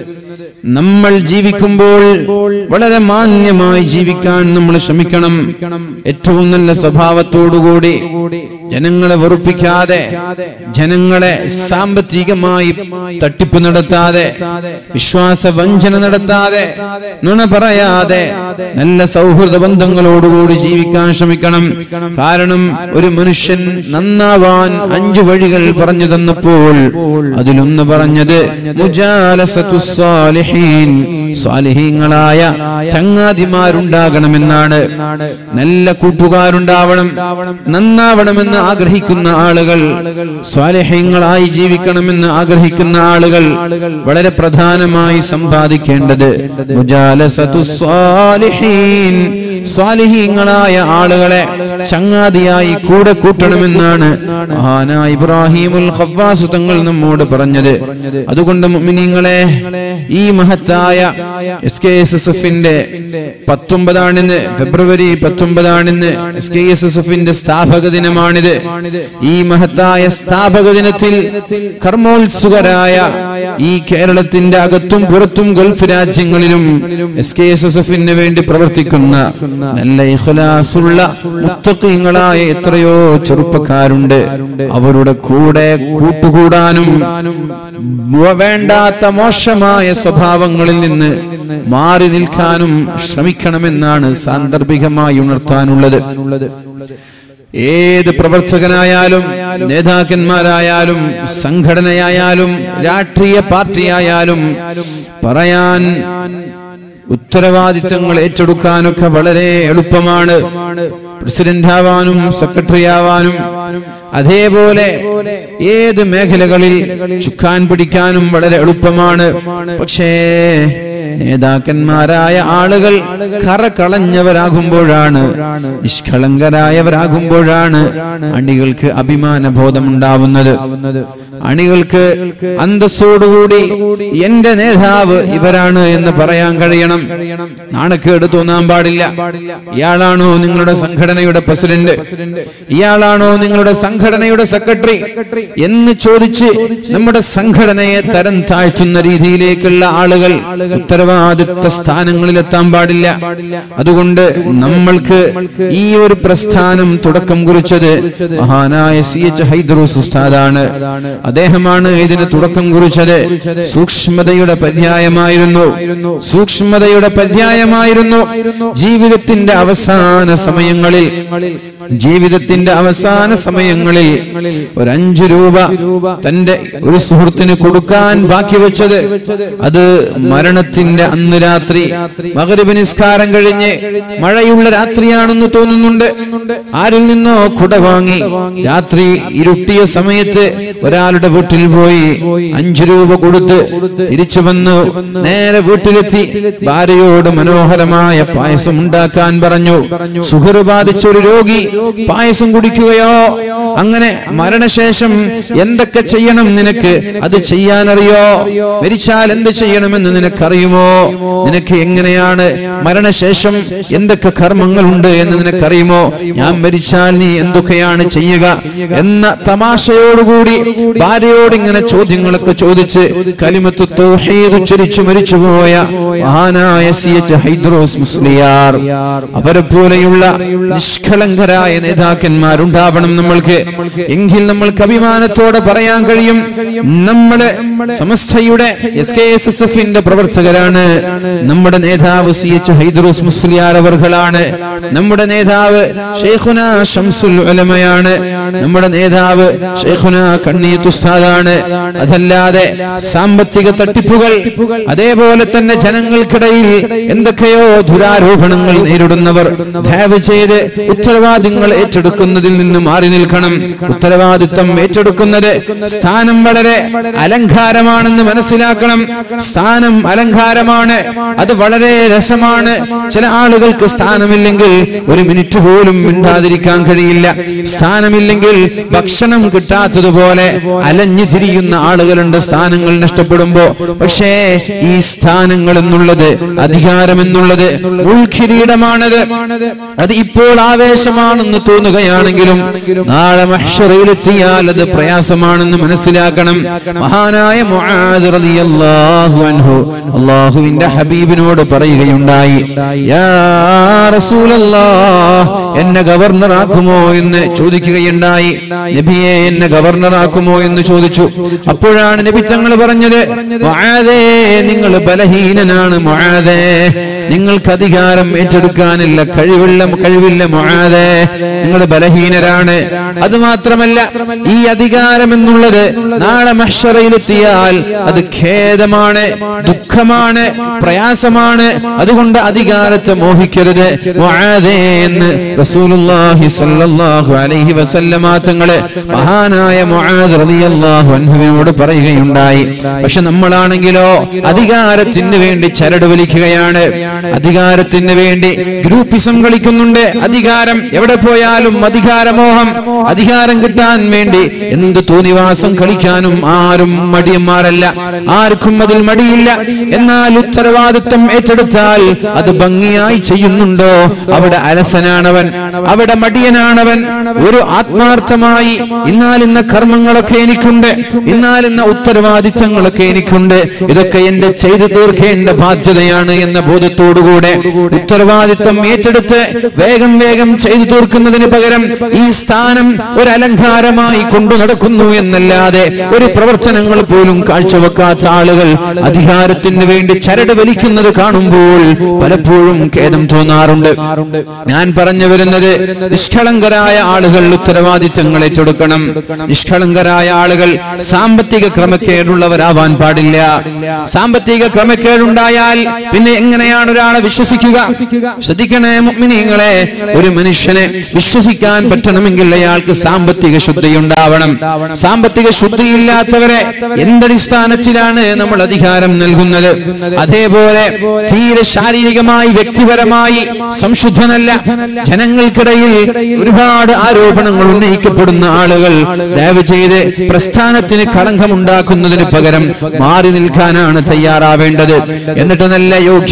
നമ്മൾ ജീവിക്കുമ്പോൾ വളരെ മാന്യമായി ജീവിക്കാൻ നമ്മൾ ശ്രമിക്കണം ഏറ്റവും നല്ല സ്വഭാവത്തോടുകൂടി ജനങ്ങളെ വെറുപ്പിക്കാതെ ജനങ്ങളെ സാമ്പത്തികമായി തട്ടിപ്പ് നടത്താതെ വിശ്വാസ വഞ്ചന നടത്താതെ നുണ പറയാതെ നല്ല സൗഹൃദ ബന്ധങ്ങളോടുകൂടി ജീവിക്കാൻ ശ്രമിക്കണം കാരണം ഒരു മനുഷ്യൻ നന്നാവാൻ അഞ്ചു വഴികൾ പറഞ്ഞു തന്നപ്പോൾ അതിലൊന്ന് പറഞ്ഞത് മുജാലസത്തു സ്വാലിഹീൻ സ്വാലിഹീങ്ങളായ ചങ്ങാതിമാരുണ്ടാകണമെന്നാണ് നല്ല കൂട്ടുകാരുണ്ടാവണം നന്നാവണമെന്ന് ആഗ്രഹിക്കുന്ന ആളുകൾ സ്വാലിഹീങ്ങളായി ജീവിക്കണമെന്ന് ആഗ്രഹിക്കുന്ന ആളുകൾ വളരെ പ്രധാനമായി സമ്പാദിക്കേണ്ടത് മുജാലസത്തു സ്വാലിഹീൻ സ്വാലിഹീങ്ങളായ ആളുകളെ ചങ്ങാതിയായി കൂടെ കൂട്ടണമെന്നാണ് മഹാനായ ഇബ്രാഹിമുൽ ഖവ്വാസ് തങ്ങൾ നമ്മോട് പറഞ്ഞത് അതുകൊണ്ട് മുഅ്മിനീങ്ങളെ ഈ മഹത്തായ എസ് കെ എസ് എസ് എഫിന്റെ പത്തൊമ്പതാണിന്ന് ഫെബ്രുവരി പത്തൊമ്പതാണിന്ന് എസ് കെ എസ് എസ് എഫിന്റെ സ്ഥാപക ദിനമാണിത് ഈ മഹത്തായ സ്ഥാപക ദിനത്തിൽ കർമ്മോത്സുകരായ ഈ കേരളത്തിന്റെ അകത്തും പുറത്തും ഗൾഫ് രാജ്യങ്ങളിലും എസ് കെ എസ് എസ് എഫിന് വേണ്ടി പ്രവർത്തിക്കുന്ന നല്ല ഇഖ്ലാസുള്ള മുത്തഖീങ്ങളായ എത്രയോ ചെറുപ്പക്കാരുണ്ട് അവരുടെ കൂടെ കൂട്ടുകൂടാനും വേണ്ടാത്ത മോശമായ സ്വഭാവങ്ങളിൽ നിന്ന് മാറി നിൽക്കാനും ശ്രമിക്കണമെന്നാണ് സാന്ദർഭികമായി ഉണർത്താനുള്ളത് ഏത് പ്രവർത്തകനായാലും നേതാക്കന്മാരായാലും സംഘടനയായാലും രാഷ്ട്രീയ പാർട്ടിയായാലും പറയാൻ ഉത്തരവാദിത്തങ്ങൾ ഏറ്റെടുക്കാനൊക്കെ വളരെ എളുപ്പമാണ് പ്രസിഡന്റ് ആവാനും സെക്രട്ടറി ആവാനും അതേപോലെ ഏത് മേഖലകളിൽ ചുക്കാൻ പിടിക്കാനും വളരെ എളുപ്പമാണ് പക്ഷേ നേതാക്കന്മാരായ ആളുകൾ കറ കളഞ്ഞവരാകുമ്പോഴാണ് നിഷ്കളങ്കരായവരാകുമ്പോഴാണ് അണികൾക്ക് അഭിമാന ബോധമുണ്ടാവുന്നത് അണികൾക്ക് അന്തസ്സോടുകൂടി എന്റെ നേതാവ് ഇവരാണ് എന്ന് പറയാൻ കഴിയണം നാണക്കേട് തോന്നാൻ പാടില്ല ഇയാളാണോ നിങ്ങളുടെ സംഘടനയുടെ പ്രസിഡന്റ് ഇയാളാണോ നിങ്ങളുടെ സംഘടനയുടെ സെക്രട്ടറി എന്ന് ചോദിച്ച് നമ്മുടെ സംഘടനയെ തരം താഴ്ത്തുന്ന രീതിയിലേക്കുള്ള ആളുകൾ ഉത്തരവാദിത്ത സ്ഥാനങ്ങളിൽ എത്താൻ പാടില്ല അതുകൊണ്ട് നമ്മൾക്ക് ഈ ഒരു പ്രസ്ഥാനം തുടക്കം കുറിച്ചത് മഹാനായ സി എച്ച് ഹൈദ്രോസ് ഉസ്താദാണ് അദ്ദേഹമാണ് ഇതിന് തുടക്കം കുറിച്ചത് സൂക്ഷ്മതയുടെ പര്യായമായിരുന്നു സൂക്ഷ്മതയുടെ പര്യായമായിരുന്നു ജീവിതത്തിന്റെ അവസാന സമയങ്ങളിൽ ജീവിതത്തിന്റെ അവസാന സമയങ്ങളിൽ ഒരു അഞ്ചു രൂപ തന്റെ ഒരു സുഹൃത്തിന് കൊടുക്കാൻ ബാക്കി വെച്ചത് അത് മരണത്തിന്റെ അന്ന് രാത്രി മകരവ് നിസ്കാരം കഴിഞ്ഞ് മഴയുള്ള രാത്രിയാണെന്ന് തോന്നുന്നുണ്ട് ആരിൽ നിന്നോ കുട വാങ്ങി രാത്രി ഇരുട്ടിയ സമയത്ത് ഒരാളുടെ വീട്ടിൽ പോയി അഞ്ചു രൂപ കൊടുത്ത് തിരിച്ചു വന്നു നേരെ വീട്ടിലെത്തി ഭാര്യയോട് മനോഹരമായ പായസം ഉണ്ടാക്കാൻ പറഞ്ഞു ഷുഗർ ബാധിച്ച ഒരു രോഗി പായസം കുടിക്കുകയോ അങ്ങനെ മരണശേഷം എന്തൊക്കെ ചെയ്യണം നിനക്ക് അത് ചെയ്യാനറിയോ മരിച്ചാൽ എന്ത് ചെയ്യണമെന്ന് നിനക്കറിയുമോ നിനക്ക് എങ്ങനെയാണ് മരണശേഷം എന്തൊക്കെ കർമ്മങ്ങളുണ്ട് എന്ന് നിനക്കറിയുമോ ഞാൻ മരിച്ചാൽ നീ എന്തൊക്കെയാണ് ചെയ്യുക എന്ന തമാശയോടുകൂടി ഭാര്യയോട് ഇങ്ങനെ ചോദ്യങ്ങളൊക്കെ ചോദിച്ച് കലിമത്ത് തൗഹീദ് ഉച്ചരിച്ചു മരിച്ചുപോയ മഹാനായ സി എച്ച് ഹൈദ്രോസ് മുസ്ലിയാർ അവരെ പോലെയുള്ള നിഷ്കളങ്കരായ നേതാക്കന്മാരുണ്ടാവണം നമ്മൾക്ക് എങ്കിൽ നമ്മൾക്ക് അഭിമാനത്തോടെ പറയാൻ കഴിയും നമ്മള് സമസ്തയുടെ എസ് കെ എസ് എസ് എഫിന്റെ പ്രവർത്തകരാണ് നമ്മുടെ നേതാവ് സി എച്ച് ഹൈദ്രോസ് മുസ്ലിയാർ അവർകളാണ് നമ്മുടെ നേതാവ് ഷെയ്ഖുന ഷംസുൽ ഉലമയാണ് നമ്മുടെ നേതാവ് ഷെയ്ഖുന കണ്ണീത്ത് ഉസ്താദാണ് അതല്ലാതെ സാമ്പത്തിക തട്ടിപ്പുകൾ അതേപോലെ തന്നെ ജനങ്ങൾക്കിടയിൽ എന്തൊക്കെയോ ദുരാരോപണങ്ങൾ നേരിടുന്നവർ ദയവ് ചെയ്ത് ഉത്തരവാദിത്തങ്ങൾ ഏറ്റെടുക്കുന്നതിൽ നിന്ന് മാറി നിൽക്കണം ഉത്തരവാദിത്തം ഏറ്റെടുക്കുന്നത് സ്ഥാനം വളരെ അലങ്കാരമാണെന്ന് മനസ്സിലാക്കണം സ്ഥാനം അലങ്കാരമാണ് അത് വളരെ രസമാണ് ചില ആളുകൾക്ക് സ്ഥാനമില്ലെങ്കിൽ ഒരു മിനിറ്റ് പോലും മിണ്ടാതിരിക്കാൻ കഴിയില്ല സ്ഥാനമില്ലെങ്കിൽ ഭക്ഷണം കിട്ടാത്തതുപോലെ അലഞ്ഞു തിരിയുന്ന ആളുകളുണ്ട് സ്ഥാനങ്ങൾ നഷ്ടപ്പെടുമ്പോ പക്ഷേ ഈ സ്ഥാനങ്ങൾ എന്നുള്ളത് അധികാരം എന്നുള്ളത് ഉൾക്കിരീടമാണത് അത് ഇപ്പോൾ ആവേശമാണെന്ന് തോന്നുകയാണെങ്കിലും നാളെ മഹ്ഷറയിലെത്തിയാൽ അത് പ്രയാസമാണെന്ന് മനസ്സിലാക്കണം മഹാനായ മുആദ് റളിയല്ലാഹു അൻഹു അള്ളാഹുവിന്റെ ഹബീബിനോട് പറയുകയുണ്ടായി യാ റസൂലല്ലാഹ് എന്നെ ഗവർണറാക്കുമോ എന്ന് ചോദിക്കുകയുണ്ടായി നബിയെ എന്നെ ഗവർണറാക്കുമോ എന്ന് ചോദിച്ചു അപ്പോഴാണ് നബി തങ്ങൾ പറഞ്ഞത് മുആദേ നിങ്ങൾ ബലഹീനനാണ് മുആദേ നിങ്ങൾക്ക് അധികാരം ഏറ്റെടുക്കാനില്ല കഴിവുള്ള കഴിവില്ല മുആദേ നിങ്ങൾ ബലഹീനരാണ് അത് മാത്രമല്ല ഈ അധികാരം എന്നുള്ളത് നാളെ മഹ്ഷറയിലെത്തിയാൽ അത് ഖേദമാണ് ദുഃഖമാണ് പ്രയാസമാണ് അതുകൊണ്ട് അധികാരത്തെ മോഹിക്കരുത് മുആദേ എന്ന് റസൂലുള്ളാഹി സ്വല്ലല്ലാഹു അലൈഹി വസല്ലമ തങ്ങള് മഹാനായ മുആദ് റളിയല്ലാഹു അൻഹുവിനോട് പറയുകയുണ്ടായി പക്ഷെ നമ്മളാണെങ്കിലോ അധികാരത്തിന് വേണ്ടി ചരട് വലിക്കുകയാണ് അധികാരത്തിന് വേണ്ടി ഗ്രൂപ്പിസം കളിക്കുന്നുണ്ട് അധികാരം എവിടെ പോയാലും അധികാരമോഹം അധികാരം കിട്ടാൻ വേണ്ടി എന്ത് തോന്നിവാസം കളിക്കാനും ആരും മടിയന്മാരല്ല ആർക്കും അതിൽ മടിയില്ല എന്നാൽ ഉത്തരവാദിത്വം ഏറ്റെടുത്താൽ അത് ഭംഗിയായി ചെയ്യുന്നുണ്ടോ അവിടെ അലസനാണവൻ അവിടെ മടിയനാണവൻ ഒരു ആത്മാർത്ഥമായി ഇന്നാലിന്ന കർമ്മങ്ങളൊക്കെ എനിക്കുണ്ട് ഇന്നാലിന്ന ഉത്തരവാദിത്തങ്ങളൊക്കെ എനിക്കുണ്ട് ഇതൊക്കെ എന്റെ ചെയ്തു തീർക്കേണ്ട ബാധ്യതയാണ് എന്ന ബോധത്തോടുകൂടെ ഉത്തരവാദിത്തം ഏറ്റെടുത്ത് വേഗം വേഗം ചെയ്തു തീർക്കുന്നതിന് പകരം ഈ സ്ഥാനം ഒരു അലങ്കാരമായി കൊണ്ടു നടക്കുന്നു എന്നല്ലാതെ ഒരു പ്രവർത്തനങ്ങൾ പോലും കാഴ്ചവെക്കാത്ത ആളുകൾ അധികാരത്തിന് വേണ്ടി ചരട് വലിക്കുന്നത് കാണുമ്പോൾ പലപ്പോഴും ഖേദം തോന്നാറുണ്ട് ഞാൻ പറഞ്ഞു വരുന്നത് നിഷ്കളങ്കരായ ആളുകൾ ഉത്തരവാദിത്തങ്ങൾ ഏറ്റെടുക്കണം നിഷ്കളങ്കരായ ആളുകൾ സാമ്പത്തിക ക്രമക്കേടുള്ളവരാവാൻ പാടില്ല സാമ്പത്തിക ക്രമക്കേടുണ്ടായാൽ പിന്നെ എങ്ങനെയാണ് ഒരാളെ വിശ്വസിക്കുക ശ്രദ്ധിക്കണേ മുഅ്മിനീങ്ങളെ ഒരു മനുഷ്യനെ വിശ്വസിക്കാൻ പറ്റണമെങ്കിൽ അയാൾക്ക് സാമ്പത്തിക ശുദ്ധി ഉണ്ടാവണം സാമ്പത്തിക ശുദ്ധിയില്ലാത്തവരെ എന്തടിസ്ഥാനത്തിലാണ് നമ്മൾ അധികാരം നൽകുന്നത് അതേപോലെ തീരെ ശാരീരികമായി വ്യക്തിപരമായി സംശുദ്ധനല്ല ജനങ്ങൾക്കിടയിൽ ഒരുപാട് ആരോപണങ്ങൾ ഉന്നയിക്കപ്പെടുന്ന ആളുകൾ ദയവ് ചെയ്ത് പ്രസ്ഥാനത്തിന് കളങ്കമുണ്ടാക്കുന്നതിന് പകരം മാറി നിൽക്കാനാണ് തയ്യാറാവേണ്ടത് എന്നിട്ട് നല്ല യോഗ്യരായ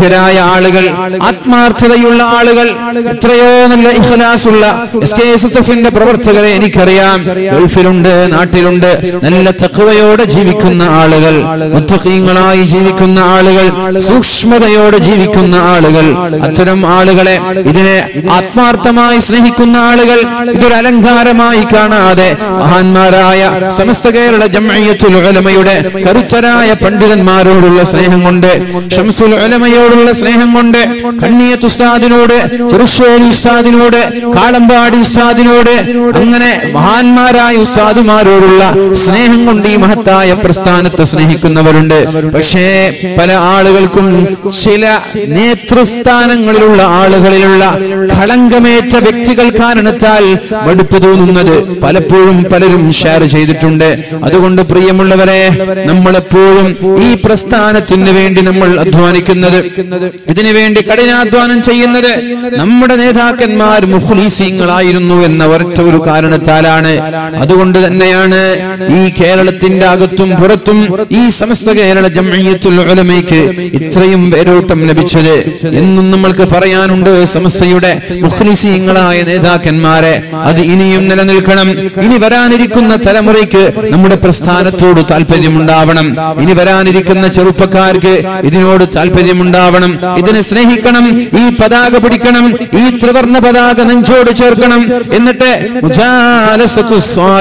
ആളുകൾ ആത്മാർത്ഥതയുള്ള ആളുകൾ എത്രയോ നല്ല ഇഖ്ലാസുള്ള എസ് കെ എസ് എസ് എഫിന്റെ പ്രവർത്തകരെ എനിക്കറിയാം ഗൾഫിലുണ്ട് നാട്ടിലുണ്ട് നല്ല തക്കവയോടെ ജീവിക്കുന്ന ആളുകൾ മുത്തഖീങ്ങളായി ജീവിക്കുന്ന ആളുകൾ സൂക്ഷ്മതയോടെ ജീവിക്കുന്ന ആളുകൾ അത്തരം ആളുകളെ ഇതിനെ ആത്മാർത്ഥമായി സ്നേഹിക്കുന്ന ആളുകൾ ഇതൊരു അലങ്കാരമായി കാണാതെ മഹാന്മാരായ സമസ്ത കേരള ജംഇയ്യത്തുൽ ഉലമയുടെ കരുത്തരായ പണ്ഡിതന്മാരോടുള്ള സ്നേഹം കൊണ്ട് ഷംസുൽ ഉലമയോടുള്ള സ്നേഹം കൊണ്ട് കണ്ണിയത്ത് ഉസ്താദിനോട് ചെറുശ്ശേരി ഉസ്താദിനോട് കാളമ്പാടി ഉസ്താദിനോട് അങ്ങനെ മഹാന്മാരായ ഉസ്താദുമാരോടുള്ള സ്നേഹം കൊണ്ട് ഈ മഹത്തായ പ്രസ്ഥാനത്തെ സ്നേഹിക്കുന്നവരുണ്ട് പക്ഷേ പല ആളുകൾക്കും ചില നേതൃസ്ഥാനങ്ങളിലുള്ള ആളുകളിലുള്ള കളങ്കമേറ്റ വ്യക്തികൾ കാരണത്താൽ മടുപ്പ് തോന്നുന്നത് പലപ്പോഴും പലരും ഷെയർ ചെയ്തിട്ടുണ്ട് അതുകൊണ്ട് പ്രിയമുള്ളവരെ നമ്മളെപ്പോഴും ഈ പ്രസ്ഥാനത്തിന് വേണ്ടി നമ്മൾ അധ്വാനിക്കുന്നത് ഇതിനു വേണ്ടി കഠിനാധ്വാനം ചെയ്യുന്നത് നമ്മുടെ നേതാക്കന്മാർ മുഖ്ലീസിങ്ങളായിരുന്നു എന്ന ഒരൊറ്റ ഒരു കാരണത്താലാണ് അതുകൊണ്ട് തന്നെയാണ് ഈ കേരളത്തിന്റെ അകത്തും പുറത്തും ഈ സമസ്ത കേരള ജംഇയ്യത്തുൽ ഉലമയ്ക്ക് ഇത്രയും വേരോട്ടം ലഭിച്ചത് എന്നും നമ്മൾക്ക് പറയാനുണ്ട് സമസ്തയുടെ മുഖ്ലിസീങ്ങളായ നേതാക്കന്മാരെ അത് ഇനിയും നിലനിൽക്കണം ഇനി വരാനിരിക്കുന്ന തലമുറയ്ക്ക് നമ്മുടെ പ്രസ്ഥാനത്തോട് താല്പര്യമുണ്ടാവണം ഇനി വരാനിരിക്കുന്ന ചെറുപ്പക്കാർക്ക് ഇതിനോട് താല്പര്യമുണ്ടാവണം ഇതിനെ സ്നേഹിക്കണം ഈ പതാക പിടിക്കണം ഈ ത്രിവർണ പതാക നെഞ്ചോട് ചേർക്കണം എന്നിട്ട് മുജാലസത്തു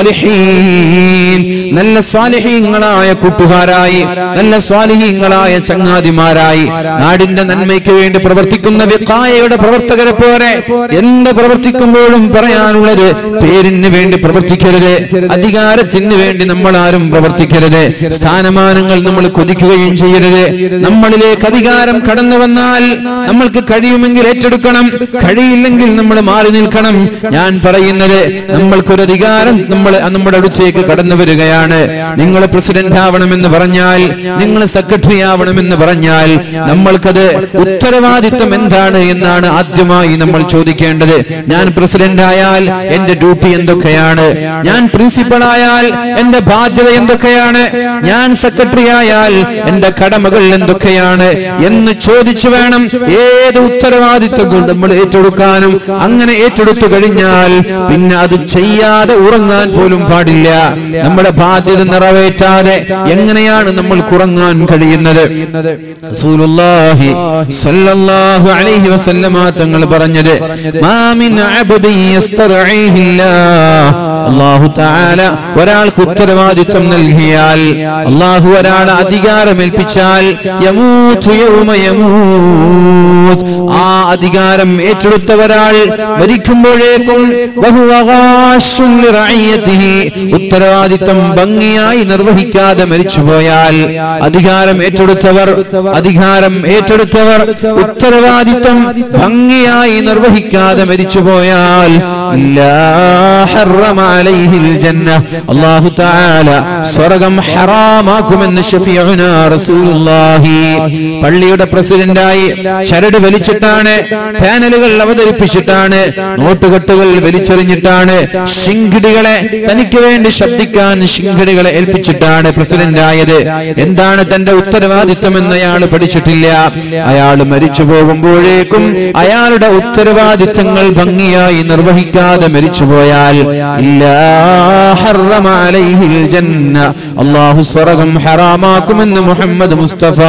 സ്വാലിഹീൻ നല്ല സ്വാലിഹീങ്ങളായ കൂട്ടുകാരായി നല്ല സ്വാലിഹീങ്ങളായ ചങ്ങാതിമാരായി നാടിന്റെ നന്മയ്ക്ക് വേണ്ടി പ്രവർത്തിക്കുന്ന വിക്കായയുടെ പ്രവർത്തകരെ പോലെ എന്ത് പ്രവർത്തിക്കുമ്പോഴും പറയാനുള്ളത് പേരിന് വേണ്ടി പ്രവർത്തിക്കരുത് അധികാരത്തിന് വേണ്ടി നമ്മൾ ആരും പ്രവർത്തിക്കരുത് സ്ഥാനമാനങ്ങൾ നമ്മൾ കൊതിക്കുകയും ചെയ്യരുത് നമ്മളിലേക്ക് അധികാരം കടന്നു വന്നാൽ നമ്മൾക്ക് കഴിയുമെങ്കിൽ ഏറ്റെടുക്കണം കഴിയില്ലെങ്കിൽ നമ്മൾ മാറി നിൽക്കണം ഞാൻ പറയുന്നത് നമ്മൾക്കൊരു അധികാരം നമ്മൾ നമ്മുടെ അടുത്തേക്ക് കടന്നു വരികയാണ് നിങ്ങൾ പ്രസിഡന്റ് ആവണമെന്ന് പറഞ്ഞാൽ നിങ്ങൾ സെക്രട്ടറി ആവണമെന്ന് പറഞ്ഞാൽ നമ്മൾക്കത് ഉത്തരവാദിത്വം എന്താണ് എന്നാണ് ആദ്യമായി നമ്മൾ ചോദിക്കേണ്ടത് ഞാൻ പ്രസിഡന്റ് ആയാൽ എന്റെ ഡ്യൂട്ടി എന്തൊക്കെയാണ് ഞാൻ പ്രിൻസിപ്പൽ ആയാൽ എന്റെ ബാധ്യത എന്തൊക്കെയാണ് ഞാൻ സെക്രട്ടറി ആയാൽ എന്റെ കടമകൾ എന്തൊക്കെയാണ് എന്ന് ചോദിച്ചു വേണം ഏത് ഉത്തരവാദിത്വങ്ങൾ നമ്മൾ ഏറ്റെടുക്കാനും അങ്ങനെ ഏറ്റെടുത്തു കഴിഞ്ഞാൽ പിന്നെ അത് ചെയ്യാതെ ഉറങ്ങാൻ പോലും പാടില്ല നമ്മുടെ ബാധ്യത നിറവേറ്റാതെ എങ്ങനെയാണ് നമ്മൾ ഉറങ്ങാൻ കഴിയുന്നത് റസൂലുള്ളാഹി സ്വല്ലല്ലാഹു അലൈഹി വസല്ലമ തങ്ങൾ പറഞ്ഞത് മാ മിൻ അബ്ദി യസ്തർഈഹില്ലാഹ് അല്ലാഹു തആല ഒരാൾക്ക് ഉത്തരവാദിത്വം നൽകിയാൽ അല്ലാഹു ഒരാളെ അധികാരം ഏൽപ്പിച്ചാൽ യമൂതു യൗമ യമൂത് ആ അധികാരം ഏറ്റെടുത്ത ഒരാൾ മരിക്കുമ്പോഴേക്കും വഹുവ ഗാശുൻ ലിറഇയതിഹി ഉത്തരവാദിത്വം ഭംഗിയായി നിർവഹിക്കാതെ മരിച്ചുപോയാൽ അധികാരം ഏറ്റെടുത്തവർ അധികാരം ഏറ്റെടുത്തവർ ഉത്തരവാദിത്വം ഭംഗിയായി നിർവഹിക്കാതെ മരിച്ചുപോയാൽ ഇല്ലാ ഹറമ അലൈഹിൽ ജന്ന അല്ലാഹു തആല സ്വർഗ്ഗം ഹറാമാക്കുമെന്ന് ഷഫീഉനാ റസൂലുള്ളാഹി പള്ളിയുടെ പ്രസിഡന്റായി ചരട് വലിച്ചിട്ടാണ് പാനലുകൾ അവതരിപ്പിച്ചിട്ടാണ് നോട്ടുകെട്ടുകൾ വലിച്ചെറിഞ്ഞിട്ടാണ് ശിങ്കിടികളെ തനിക്ക് വേണ്ടി ശബ്ദിക്കാൻ ശിങ്കിടികളെ ഏൽപ്പിച്ചിട്ടാണ് പ്രസിഡന്റ് ആയത് എന്താണ് തന്റെ ഉത്തരവാദിത്വം എന്ന് അയാൾ പഠിച്ചിട്ടില്ല അയാൾ മരിച്ചു പോകുമ്പോഴേക്കും അയാളുടെ ഉത്തരവാദിത്തങ്ങൾ ഭംഗിയായി നിർവഹിക്കാതെ മരിച്ചുപോയാൽ ഇല്ലാ ഹറമ അലൈഹിൽ ജന്ന അല്ലാഹു സ്വർഗ്ഗം ഹറാമാക്കുമെന്ന് Muhammad Mustafa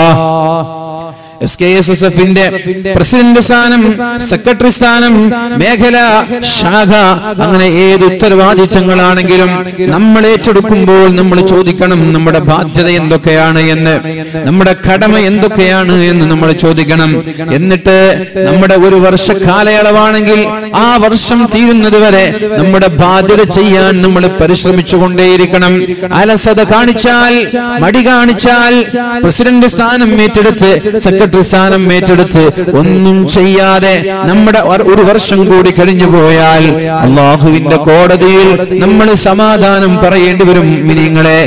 S K S S എഫിന്റെ പ്രസിഡന്റ് സ്ഥാനം സെക്രട്ടറി സ്ഥാനം മേഖല ശാഖ അങ്ങനെ ഏത് ഉത്തരവാദിത്തങ്ങളാണെങ്കിലും നമ്മൾ ഏറ്റെടുക്കുമ്പോൾ നമ്മൾ ചോദിക്കണം നമ്മുടെ ബാധ്യത എന്തൊക്കെയാണ് എന്ന് നമ്മുടെ കടമ എന്തൊക്കെയാണ് എന്ന് നമ്മൾ ചോദിക്കണം എന്നിട്ട് നമ്മുടെ ഒരു വർഷ കാലയളവാണെങ്കിൽ ആ വർഷം തീരുന്നത് വരെ നമ്മുടെ ബാധ്യത ചെയ്യാൻ നമ്മൾ പരിശ്രമിച്ചുകൊണ്ടേയിരിക്കണം അലസത കാണിച്ചാൽ മടി കാണിച്ചാൽ പ്രസിഡന്റ് സ്ഥാനം ഏറ്റെടുത്ത് സെക്രട്ടറി സ്ഥാനം ഏറ്റെടുത്ത് ഒന്നും ചെയ്യാതെ നമ്മുടെ ഒരു- ഒരു വർഷം കൂടി കഴിഞ്ഞു പോയാൽ അള്ളാഹുവിന്റെ കോടതിയിൽ നമ്മൾ സമാധാനം പറയേണ്ടി വരും മിനിങ്ങളെ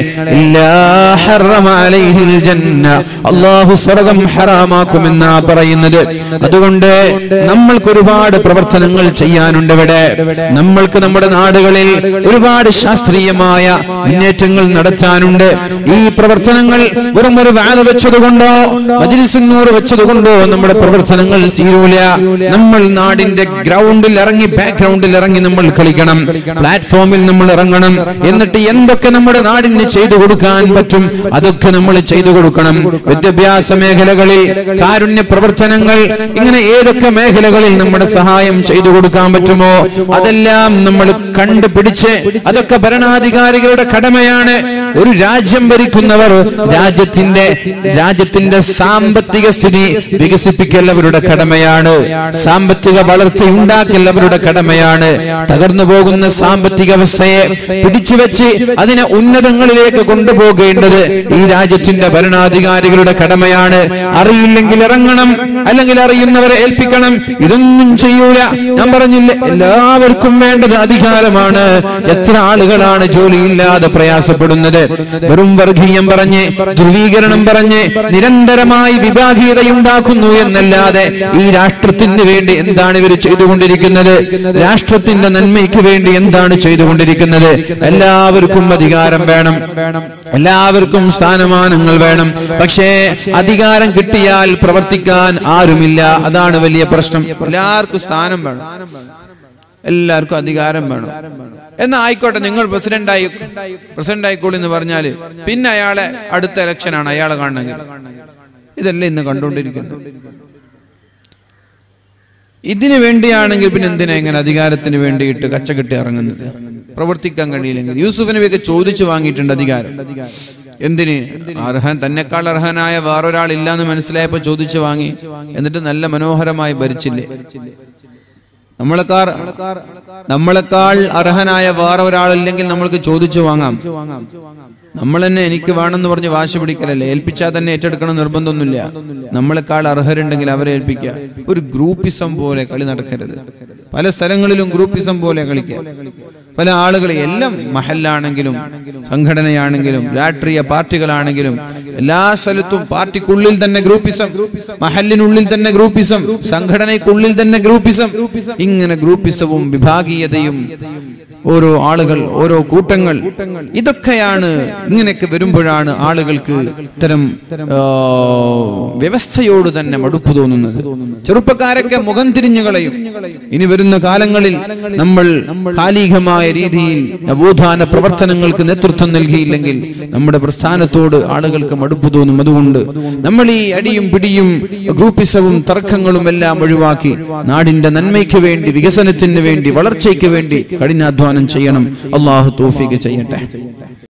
അള്ളാഹു സ്വർഗം ഹറാമാക്കുമെന്നാ പറയുന്നത് അതുകൊണ്ട് നമ്മൾക്ക് ഒരുപാട് പ്രവർത്തനങ്ങൾ ചെയ്യാനുണ്ട് ഇവിടെ നമ്മൾക്ക് നമ്മുടെ നാടുകളിൽ ഒരുപാട് ശാസ്ത്രീയമായ മുന്നേറ്റങ്ങൾ നടത്താനുണ്ട് ഈ പ്രവർത്തനങ്ങൾ വെറും ഒരു വാല വെച്ചതുകൊണ്ടോ മജിലിസിനൂർ വെച്ചത് കൊണ്ടോ നമ്മുടെ പ്രവർത്തനങ്ങൾ തീരൂല നമ്മൾ നാടിന്റെ ഗ്രൗണ്ടിൽ ഇറങ്ങി ബാക്ക്ഗ്രൗണ്ടിൽ ഇറങ്ങി നമ്മൾ കളിക്കണം പ്ലാറ്റ്ഫോമിൽ നമ്മൾ ഇറങ്ങണം എന്നിട്ട് എന്തൊക്കെ നമ്മുടെ നാടിന് ചെയ്തു കൊടുക്കാൻ പറ്റും അതൊക്കെ നമ്മൾ ചെയ്തു കൊടുക്കണം വിദ്യാഭ്യാസ മേഖലകളിൽ കാരുണ്യ പ്രവർത്തനങ്ങൾ ഇങ്ങനെ ഏതൊക്കെ മേഖലകളിൽ നമ്മുടെ സഹായം ചെയ്തു കൊടുക്കാൻ പറ്റുമോ അതെല്ലാം നമ്മൾ കണ്ടുപിടിച്ച് അതൊക്കെ ഭരണാധികാരികളുടെ കടമയാണ് ഒരു രാജ്യം ഭരിക്കുന്നവർ രാജ്യത്തിന്റെ രാജ്യത്തിന്റെ സാമ്പത്തിക സ്ഥിതി വികസിപ്പിക്കൽ അവരുടെ കടമയാണ് സാമ്പത്തിക വളർച്ച ഉണ്ടാക്കൽ അവരുടെ കടമയാണ് തകർന്നു പോകുന്ന സാമ്പത്തിക അവസ്ഥയെ പിടിച്ചു വെച്ച് അതിനെ ഉന്നതങ്ങളിലേക്ക് കൊണ്ടുപോകേണ്ടത് ഈ രാജ്യത്തിന്റെ ഭരണാധികാരികളുടെ കടമയാണ് അറിയില്ലെങ്കിൽ ഇറങ്ങണം അല്ലെങ്കിൽ അറിയുന്നവരെ ഏൽപ്പിക്കണം ഇതൊന്നും ചെയ്യൂല ഞാൻ പറഞ്ഞില്ലേ എല്ലാവർക്കും വേണ്ടത് അധികാരമാണ് എത്ര ആളുകളാണ് ജോലിയില്ലാതെ പ്രയാസപ്പെടുന്നത് വെറും വർഗീയം പറഞ്ഞ് ധ്രുവീകരണം പറഞ്ഞ് നിരന്തരമായി വിഭാഗീയതയുണ്ടാക്കുന്നു എന്നല്ലാതെ ഈ രാഷ്ട്രത്തിന് വേണ്ടി എന്താണ് ഇവർ ചെയ്തുകൊണ്ടിരിക്കുന്നത് രാഷ്ട്രത്തിന്റെ നന്മയ്ക്ക് വേണ്ടി എന്താണ് ചെയ്തുകൊണ്ടിരിക്കുന്നത് എല്ലാവർക്കും അധികാരം വേണം എല്ലാവർക്കും സ്ഥാനമാനങ്ങൾ വേണം പക്ഷേ അധികാരം കിട്ടിയാൽ പ്രവർത്തിക്കാൻ ആരുമില്ല അതാണ് വലിയ പ്രശ്നം എല്ലാവർക്കും സ്ഥാനം വേണം എല്ലാവർക്കും അധികാരം വേണം എന്നാ ആയിക്കോട്ടെ നിങ്ങൾ പ്രസിഡന്റ് ആയി പ്രസിഡന്റ് ആയിക്കോളൂ എന്ന് പറഞ്ഞാല് പിന്നെ അയാളെ അടുത്ത ഇലക്ഷൻ ആണ് അയാളെ കാണണമെങ്കിൽ ഇതല്ലേ ഇന്ന് കണ്ടുകൊണ്ടിരിക്കുന്നത് ഇതിനു വേണ്ടിയാണെങ്കിൽ പിന്നെ എന്തിനാ ഇങ്ങനെ അധികാരത്തിന് വേണ്ടിയിട്ട് കച്ചകെട്ടി ഇറങ്ങുന്നത് പ്രവർത്തിക്കാൻ കഴിയില്ലെങ്കിൽ യൂസുഫ് നബിയൊക്കെ ചോദിച്ചു വാങ്ങിയിട്ടുണ്ട് അധികാരം എന്തിന് അർഹൻ തന്നെക്കാൾ അർഹനായ വേറൊരാൾ ഇല്ലാന്ന് മനസ്സിലായപ്പോ ചോദിച്ചു വാങ്ങി എന്നിട്ട് നല്ല മനോഹരമായി ഭരിച്ചില്ലേ നമ്മളെക്കാർ നമ്മളെക്കാൾ അർഹനായ വേറെ ഒരാളില്ലെങ്കിൽ നമ്മൾക്ക് ചോദിച്ചു വാങ്ങാം നമ്മൾ തന്നെ എനിക്ക് വേണമെന്ന് പറഞ്ഞ് വാശി പിടിക്കലല്ലേ ഏൽപ്പിച്ചാൽ തന്നെ ഏറ്റെടുക്കണം നിർബന്ധമൊന്നുമില്ല നമ്മളെക്കാൾ അർഹരുണ്ടെങ്കിൽ അവരെ ഏൽപ്പിക്കുക ഒരു ഗ്രൂപ്പിസം പോലെ കളി നടക്കരുത് പല സ്ഥലങ്ങളിലും ഗ്രൂപ്പിസം പോലെ കളിക്കുക പല ആളുകൾ എല്ലാം മഹല്ലാണെങ്കിലും സംഘടനയാണെങ്കിലും രാഷ്ട്രീയ പാർട്ടികളാണെങ്കിലും എല്ലാ സ്ഥലത്തും പാർട്ടിക്കുള്ളിൽ തന്നെ ഗ്രൂപ്പിസം മഹലിനുള്ളിൽ തന്നെ ഗ്രൂപ്പിസം സംഘടനയ്ക്കുള്ളിൽ തന്നെ ഗ്രൂപ്പിസം ഇങ്ങനെ ഗ്രൂപ്പിസവും വിഭാഗീയതയും ഓരോ ആളുകൾ ഓരോ കൂട്ടങ്ങൾ ഇതൊക്കെയാണ് ഇങ്ങനെയൊക്കെ വരുമ്പോഴാണ് ആളുകൾക്ക് ഇത്തരം ആ, വ്യവസ്ഥയോട് തന്നെ മടുപ്പ് തോന്നുന്നത് ചെറുപ്പക്കാരൊക്കെ മുഖം തിരിഞ്ഞു കളയും ഇനി വരുന്ന കാലങ്ങളിൽ നമ്മൾ കാലികമായ രീതിയിൽ നവോത്ഥാന പ്രവർത്തനങ്ങൾക്ക് നേതൃത്വം നൽകിയില്ലെങ്കിൽ നമ്മുടെ പ്രസ്ഥാനത്തോട് ആളുകൾക്ക് മടുപ്പ് തോന്നും അതുകൊണ്ട് നമ്മൾ ഈ അടിയും പിടിയും ഗ്രൂപ്പിസവും തർക്കങ്ങളും എല്ലാം ഒഴിവാക്കി നാടിന്റെ നന്മയ്ക്ക് വേണ്ടി വികസനത്തിന് വേണ്ടി വളർച്ചയ്ക്ക് വേണ്ടി കഠിനാധ്വാനം ചെയ്യണം അള്ളാഹു തോഫിക്ക് ചെയ്യട്ടെ